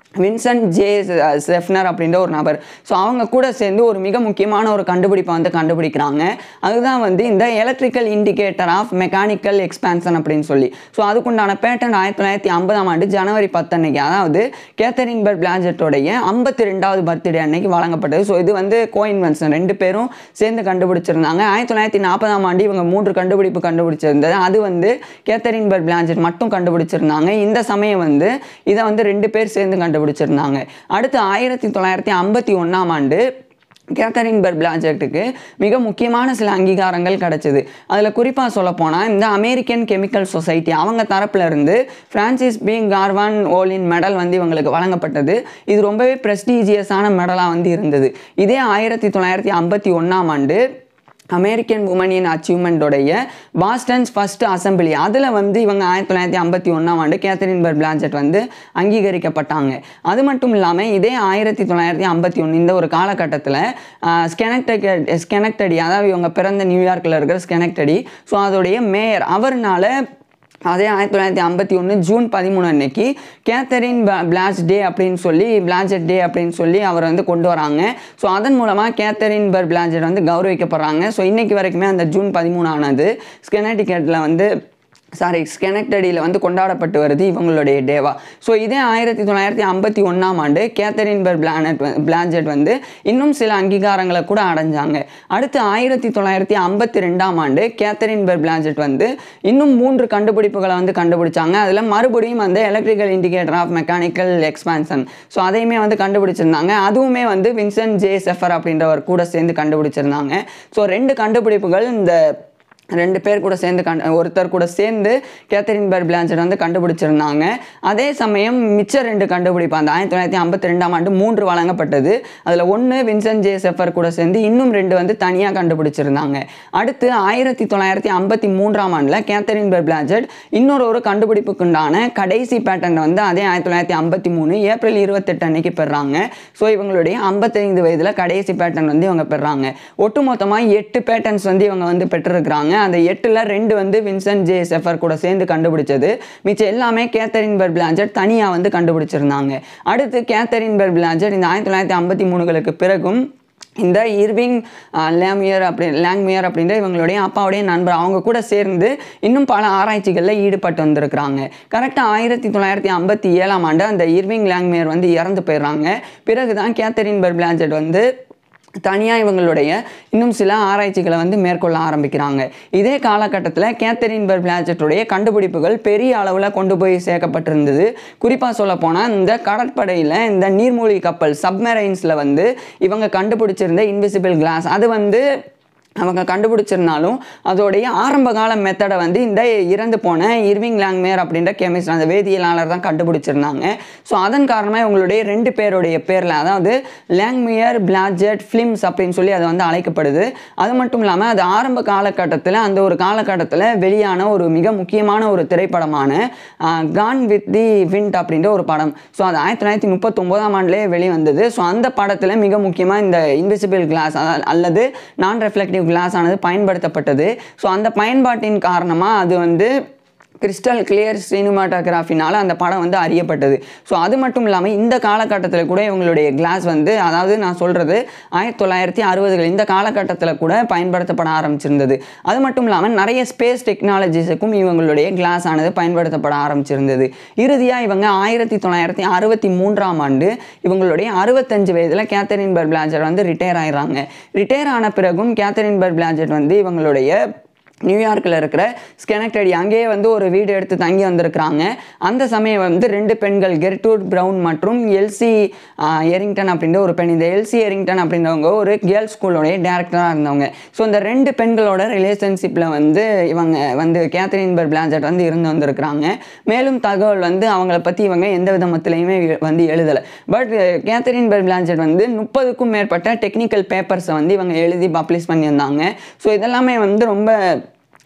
வின்சென்ட் ஜே செஃப்னர் அப்படின்ற ஒரு நபர் ஸோ அவங்க கூட சேர்ந்து ஒரு மிக முக்கியமான ஒரு கண்டுபிடிப்பை வந்து கண்டுபிடிக்கிறாங்க அதுதான் வந்து இந்த electrical indicator of mechanical expansion அப்படின்னு சொல்லி ஸோ அதுக்குண்டான பேட்டன் ஆயிரத்தி தொள்ளாயிரத்தி ஐம்பதாம் ஆண்டு ஜனவரி பத்தன்னைக்கு அதாவது கேத்தரின் பர் பிளாஜெட்டோடைய ஐம்பத்தி ரெண்டாவது பர்த்டே அன்னைக்கு வழங்கப்பட்டது ஸோ இது வந்து கோயின்வென்ஷன் ரெண்டு பேரும் சேர்ந்து கண்டுபிடிச்சிருந்தாங்க ஆயிரத்தி தொள்ளாயிரத்தி நாற்பதாம் ஆண்டு இவங்க மூன்று கண்டுபிடிப்பு கண்டுபிடிச்சிருந்தது அது வந்து கேத்தரின் பர் பிளாஞ்செட் மட்டும் கண்டுபிடிச்சிருந்தாங்க இந்த சமயம் வந்து இதை வந்து ரெண்டு பேர் சேர்ந்து கண்டுபிடிச்சிருந்தாங்க அடுத்து ஆயிரத்தி தொள்ளாயிரத்தி ஐம்பத்தி ஒன்றாம் ஆண்டு கேத்தரின் பர் பிளாஜெட்டுக்கு மிக முக்கியமான சில அங்கீகாரங்கள் கிடைச்சது அதில் குறிப்பாக சொல்லப்போனால் இந்த அமெரிக்கன் கெமிக்கல் சொசைட்டி அவங்க தரப்புல இருந்து Francis P Garvan Olin medal வந்து இவங்களுக்கு வழங்கப்பட்டது இது ரொம்பவே ப்ரெஸ்டீஜியஸான மெடலாக வந்து இருந்தது இதே ஆயிரத்தி தொள்ளாயிரத்தி ஐம்பத்தி ஒன்றாம் ஆண்டு அமெரிக்கன் உமன் இன் அச்சீவ்மெண்ட்டோடைய பாஸ்டன்ஸ் ஃபர்ஸ்ட் அசம்பிளி அதில் வந்து இவங்க ஆயிரத்தி தொள்ளாயிரத்தி ஐம்பத்தி ஒன்றாம் ஆண்டு கேத்தரின் பர் பிளாஞ்செட் வந்து அங்கீகரிக்கப்பட்டாங்க அது மட்டும் இல்லாமல் இதே ஆயிரத்தி தொள்ளாயிரத்தி ஐம்பத்தி ஒன்று இந்த ஒரு காலகட்டத்தில் ஸ்கெனக்டடி ஸ்கெனக்டடி அதாவது இவங்க பிறந்த நியூயார்க்கில் இருக்கிற ஸ்கெனக்டடி ஸோ அதோடைய மேயர் அவர்னால அதே ஆயிரத்தி தொள்ளாயிரத்தி ஐம்பத்தி ஒன்று ஜூன் பதிமூணு அன்னைக்கு கேத்தரின் பிளாஸ் டே அப்படின்னு சொல்லி பிளாஞ்செட் டே அப்படின்னு சொல்லி அவர் வந்து கொண்டு வராங்க ஸோ அதன் மூலமாக கேத்தரின் பர் பிளாஞ்செட் வந்து கௌரவிக்கப்படுறாங்க ஸோ இன்னைக்கு வரைக்குமே அந்த ஜூன் பதிமூணு ஆனது ஸ்கெனட்டிகேட்டில் வந்து சாரி ஸ்கெனக்டடியில் வந்து கொண்டாடப்பட்டு வருது இவங்களுடைய டேவா ஸோ இதே ஆயிரத்தி தொள்ளாயிரத்தி ஐம்பத்தி ஒன்றாம் ஆண்டு கேத்தரின் பர் பிளானட் பிளாஞ்செட் வந்து இன்னும் சில அங்கீகாரங்களை கூட அடைஞ்சாங்க அடுத்து ஆயிரத்தி தொள்ளாயிரத்தி ஐம்பத்தி ரெண்டாம் ஆண்டு கேத்தரின் பர் பிளாஞ்செட் வந்து இன்னும் மூன்று கண்டுபிடிப்புகளை வந்து கண்டுபிடிச்சாங்க அதில் மறுபடியும் வந்து electrical indicator of mechanical expansion so அதையுமே வந்து கண்டுபிடிச்சிருந்தாங்க அதுவுமே வந்து வின்சென்ட் ஜே செஃபர் அப்படின்றவர் கூட சேர்ந்து கண்டுபிடிச்சிருந்தாங்க ஸோ ரெண்டு கண்டுபிடிப்புகள் இந்த ரெண்டு பேர் கூட சேர்ந்து கண் ஒருத்தர் கூட சேர்ந்து கேத்தரின் பர் பிளாஞ்சட் வந்து கண்டுபிடிச்சிருந்தாங்க அதே சமயம் மிச்ச ரெண்டு கண்டுபிடிப்பு அந்த ஆயிரத்தி தொள்ளாயிரத்தி ஐம்பத்தி ரெண்டாம் ஆண்டு மூன்று வழங்கப்பட்டது அதில் ஒன்று வின்சென்ட் ஜே செஃபர் கூட சேர்ந்து இன்னும் ரெண்டு வந்து தனியாக கண்டுபிடிச்சிருந்தாங்க அடுத்து ஆயிரத்தி தொள்ளாயிரத்தி ஐம்பத்தி மூன்றாம் ஆண்டில் கேத்தரின் பர் பிளாஞ்சட் இன்னொரு ஒரு கண்டுபிடிப்புக்குண்டான கடைசி பேட்டன் வந்து அதே ஆயிரத்தி தொள்ளாயிரத்தி ஐம்பத்தி மூணு ஏப்ரல் இருபத்தெட்டு அன்னைக்கு பெறாங்க ஸோ இவங்களுடைய ஐம்பத்தைந்து வயதில் கடைசி பேட்டன் வந்து இவங்க பெறாங்க ஒட்டுமொத்தமாக எட்டு பேட்டன்ஸ் வந்து இவங்க வந்து பெற்றிருக்கிறாங்க அந்த எட்டில் ரெண்டு வந்து வின்சென்ட் ஜே செஃபர் கூட சேர்ந்து கண்டுபிடிச்சது மிச்சம் எல்லாமே கேத்தரின் பர் பிளாஞ்சட் தனியாக வந்து கண்டுபிடிச்சிருந்தாங்க அடுத்து கேத்தரின் பர் பிளாஞ்சட் இந்த ஆயிரத்தி தொள்ளாயிரத்தி ஐம்பத்தி மூணுகளுக்கு பிறகும் இந்த இர்விங் லேமியர் அப்படி லேங்மியர் அப்படின்ற இவங்களுடைய அப்பாவுடைய நண்பர் அவங்க கூட சேர்ந்து இன்னும் பல ஆராய்ச்சிகளில் ஈடுபட்டு வந்திருக்கிறாங்க கரெக்டாக ஆயிரத்தி தொள்ளாயிரத்தி ஐம்பத்தி ஏழாம் ஆண்டு அந்த இர்விங் லேங்மியர் வந்து இறந்து போயிடுறாங்க பிறகு தான் கேத்தரின் பர் பிளாஞ்சட் வந்து தனியாக இவங்களுடைய இன்னும் சில ஆராய்ச்சிகளை வந்து மேற்கொள்ள ஆரம்பிக்கிறாங்க இதே காலகட்டத்தில் கேத்தரின் பர் பிளாஜெட்டுடைய கண்டுபிடிப்புகள் பெரிய அளவில் கொண்டு போய் சேர்க்கப்பட்டிருந்தது குறிப்பாக சொல்ல போனால் இந்த கடற்படையில் இந்த நீர்மூழ்கி கப்பல் சப்மெரைன்ஸில் வந்து இவங்க கண்டுபிடிச்சிருந்த இன்விசிபிள் கிளாஸ் அது வந்து அவங்க கண்டுபிடிச்சிருந்தாலும் அதோடைய ஆரம்ப கால மெத்தடை வந்து இந்த இறந்து போன இர்விங் லாங்மேர் அப்படின்ற கெமிஸ்ட் அந்த வேதியியலாளர் தான் கண்டுபிடிச்சிருந்தாங்க ஸோ அதன் காரணமாக இவங்களுடைய ரெண்டு பேருடைய பேரில் அதாவது லேங்மியர் பிளாஜெட் ஃபிலிம்ஸ் அப்படின்னு சொல்லி அது வந்து அழைக்கப்படுது அது மட்டும் இல்லாமல் அது ஆரம்ப காலகட்டத்தில் அந்த ஒரு காலகட்டத்தில் வெளியான ஒரு மிக முக்கியமான ஒரு திரைப்படமான கான் வித் தி விண்ட் அப்படின்ற ஒரு படம் ஸோ அது ஆயிரத்தி தொள்ளாயிரத்தி முப்பத்தொம்போதாம் ஆண்டுலேயே வெளிவந்தது ஸோ அந்த படத்தில் மிக முக்கியமாக இந்த இன்விசிபிள் கிளாஸ் அல்லது நான் ரெஃப்ளெக்டிவ் கிளாஸ் ஆனது பயன்படுத்தப்பட்டது ஸோ அந்த பயன்பாட்டின் காரணமாக அது வந்து கிறிஸ்டல் கிளியர் சினிமாட்டோகிராஃபினால் அந்த படம் வந்து அறியப்பட்டது ஸோ அது மட்டும் இல்லாமல் இந்த காலகட்டத்தில் கூட இவங்களுடைய கிளாஸ் வந்து அதாவது நான் சொல்கிறது ஆயிரத்தி தொள்ளாயிரத்தி அறுபதுகள் இந்த காலகட்டத்தில் கூட பயன்படுத்தப்பட ஆரம்பிச்சிருந்தது அது மட்டும் இல்லாமல் நிறைய ஸ்பேஸ் டெக்னாலஜிஸுக்கும் இவங்களுடைய கிளாஸ் ஆனது பயன்படுத்தப்பட ஆரம்பிச்சிருந்தது இறுதியாக இவங்க ஆயிரத்தி தொள்ளாயிரத்தி அறுபத்தி மூன்றாம் ஆண்டு இவங்களுடைய அறுபத்தஞ்சு வயதில் கேத்தரின் பர் பிளாஜர் வந்து ரிட்டையர் ஆயிடுறாங்க ரிட்டையர் ஆன பிறகும் கேத்தரின் பர் பிளாஜெட் வந்து இவங்களுடைய நியூயார்க்கில் இருக்கிற ஸ்கெனக்டடி அங்கேயே வந்து ஒரு வீடு எடுத்து தங்கி வந்திருக்கிறாங்க அந்த சமயம் வந்து ரெண்டு பெண்கள் கெர்டூட் ப்ரவுன் மற்றும் எல்சி எரிங்டன் அப்படின்ற ஒரு பெண் இந்த எல்சி எரிங்டன் அப்படின்றவங்க ஒரு கேர்ள்ஸ் ஸ்கூலோடைய டேரக்டராக இருந்தவங்க ஸோ இந்த ரெண்டு பெண்களோட ரிலேஷன்ஷிப்பில் வந்து இவங்க வந்து கேத்ரின் பர் பிளாஞ்சட் வந்து இருந்து வந்திருக்கிறாங்க மேலும் தகவல் வந்து அவங்கள பற்றி இவங்க எந்த விதமத்திலையுமே வந்து எழுதலை பட் கேத்ரின் பர் பிளாஞ்சட் வந்து முப்பதுக்கும் மேற்பட்ட டெக்னிக்கல் பேப்பர்ஸை வந்து இவங்க எழுதி பப்ளிஷ் பண்ணியிருந்தாங்க ஸோ இதெல்லாமே வந்து ரொம்ப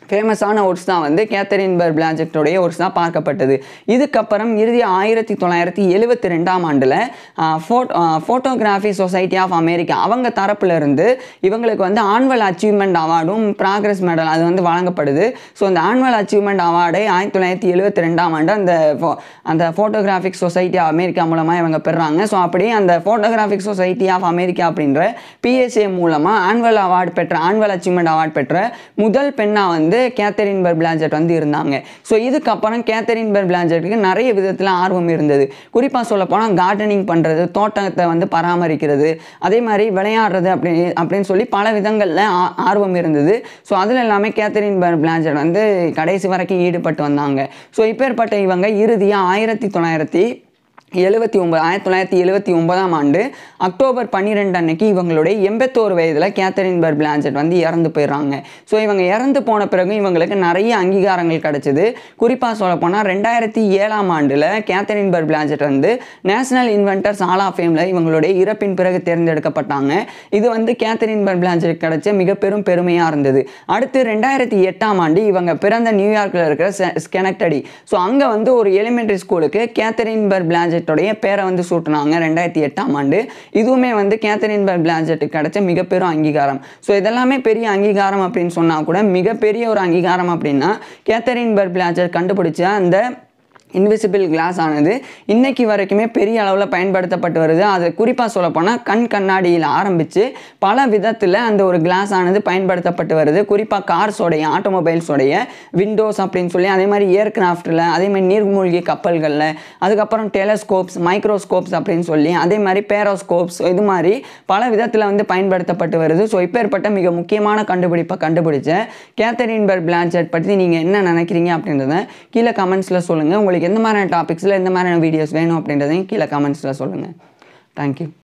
ஃபேமஸான ஒர்க்ஸ் தான் வந்து கேத்தரின் பர் பிளாஜெக்டோடைய ஒர்க்ஸ் தான் பார்க்கப்பட்டது இதுக்கப்புறம் இறுதி ஆயிரத்தி தொள்ளாயிரத்தி எழுவத்தி ரெண்டாம் ஆண்டில் ஃபோட்டோகிராஃபி சொசைட்டி ஆஃப் அமெரிக்கா அவங்க தரப்புல இருந்து இவங்களுக்கு வந்து ஆனுவல் அச்சீவ்மெண்ட் அவார்டும் ப்ராக்ரஸ் மெடல் அது வந்து வழங்கப்படுது ஸோ அந்த ஆனுவல் அச்சீவ்மெண்ட் அவார்டை ஆயிரத்தி தொள்ளாயிரத்தி எழுவத்தி ரெண்டாம் ஆண்டு அந்த pho- அந்த ஃபோட்டோகிராஃபிக் சொசைட்டி ஆஃப் அமெரிக்கா மூலமாக இவங்க பெறுறாங்க ஸோ அப்படியே அந்த ஃபோட்டோகிராஃபிக் சொசைட்டி ஆஃப் அமெரிக்கா அப்படின்ற பிஎஸ்ஏ மூலமாக ஆனுவல் அவார்டு பெற்ற ஆனுவல் அச்சீவ்மெண்ட் அவார்டு பெற்ற முதல் பெண்ணாக வந்து கேத்தரின் பர் பிளாஞ்சட் வந்து இருந்தாங்க ஸோ இதுக்கப்புறம் கேத்தரின் பர் பிளாஞ்சட்டுக்கு நிறைய விதத்தில் ஆர்வம் இருந்தது குறிப்பாக சொல்ல போனால் கார்டனிங் பண்ணுறது தோட்டத்தை வந்து பராமரிக்கிறது அதே மாதிரி விளையாடுறது அப்படி அப்படின்னு சொல்லி பல விதங்களில் ஆர்வம் இருந்தது ஸோ அதில் எல்லாமே கேத்தரின் பர் பிளாஞ்சட் வந்து கடைசி வரைக்கும் ஈடுபட்டு வந்தாங்க ஸோ இப்பேற்பட்ட இவங்க இறுதியாக ஆயிரத்தி தொள்ளாயிரத்தி எழுபத்தி ஒன்பது ஆயிரத்தி தொள்ளாயிரத்தி எழுபத்தி ஒன்பதாம் ஆண்டு அக்டோபர் பன்னிரெண்டு அன்னைக்கு இவங்களுடைய எண்பத்தோரு வயதில் கேத்தரின் பர் பிளாஞ்சட் வந்து இறந்து போயிடுறாங்க ஸோ இவங்க இறந்து போன பிறகு இவங்களுக்கு நிறைய அங்கீகாரங்கள் கிடைச்சது குறிப்பாக சொல்ல போனால் ரெண்டாயிரத்தி ஏழாம் ஆண்டில் கேத்தரின் பர் பிளாஞ்சட் வந்து நேஷனல் இன்வென்டர்ஸ் ஆல் ஆஃப் ஃபேமில் இவங்களுடைய இறப்பின் பிறகு தேர்ந்தெடுக்கப்பட்டாங்க இது வந்து கேத்தரின் பர் பிளாஞ்சட் கிடைச்ச மிக பெரும் பெருமையாக இருந்தது அடுத்து ரெண்டாயிரத்தி எட்டாம் ஆண்டு இவங்க பிறந்த நியூயார்க்கில் இருக்கிற ஸ்கெனக்டடி ஸோ அங்கே வந்து ஒரு எலிமெண்ட்ரி ஸ்கூலுக்கு கேத்தரின் பர் பிளாஞ்சட்டோடைய பேரை வந்து சூட்டினாங்க ரெண்டாயிரத்தி எட்டாம் ஆண்டு இதுவுமே வந்து கேத்தரின் பர் பிளாஞ்சட்டுக்கு கிடைச்ச மிகப்பெரும் அங்கீகாரம் ஸோ இதெல்லாமே பெரிய அங்கீகாரம் அப்படின்னு சொன்னால் கூட மிகப்பெரிய ஒரு அங்கீகாரம் அப்படின்னா கேத்தரின் பர் பிளாஞ்சட் கண்டுபிடிச்ச அந்த இன்விசிபிள் கிளாஸ் ஆனது இன்னைக்கு வரைக்குமே பெரிய அளவில் பயன்படுத்தப்பட்டு வருது அது குறிப்பாக சொல்லப்போனால் கண் கண்ணாடியில் ஆரம்பித்து பல விதத்தில் அந்த ஒரு கிளாஸ் ஆனது பயன்படுத்தப்பட்டு வருது குறிப்பாக கார்ஸோடைய ஆட்டோமொபைல்ஸோடைய விண்டோஸ் அப்படின்னு சொல்லி அதே மாதிரி ஏர்கிராஃப்டில் அதே மாதிரி நீர்மூழ்கி கப்பல்களில் அதுக்கப்புறம் டெலஸ்கோப்ஸ் மைக்ரோஸ்கோப்ஸ் அப்படின்னு சொல்லி அதே மாதிரி பேரோஸ்கோப்ஸ் இது மாதிரி பல விதத்தில் வந்து பயன்படுத்தப்பட்டு வருது ஸோ இப்பேற்பட்ட மிக முக்கியமான கண்டுபிடிப்பை கண்டுபிடிச்ச கேத்தரின் பர் பிளான்செட் பற்றி நீங்கள் என்ன நினைக்கிறீங்க அப்படின்றத கீழே கமெண்ட்ஸில் சொல்லுங்கள் உங்களுக்கு எந்த மாதிரியான டாபிக்ஸில் எந்த மாதிரியான வீடியோஸ் வேணும் அப்படின்றதையும் கீழே கமெண்ட்ஸில் சொல்லுங்கள் தேங்க்யூ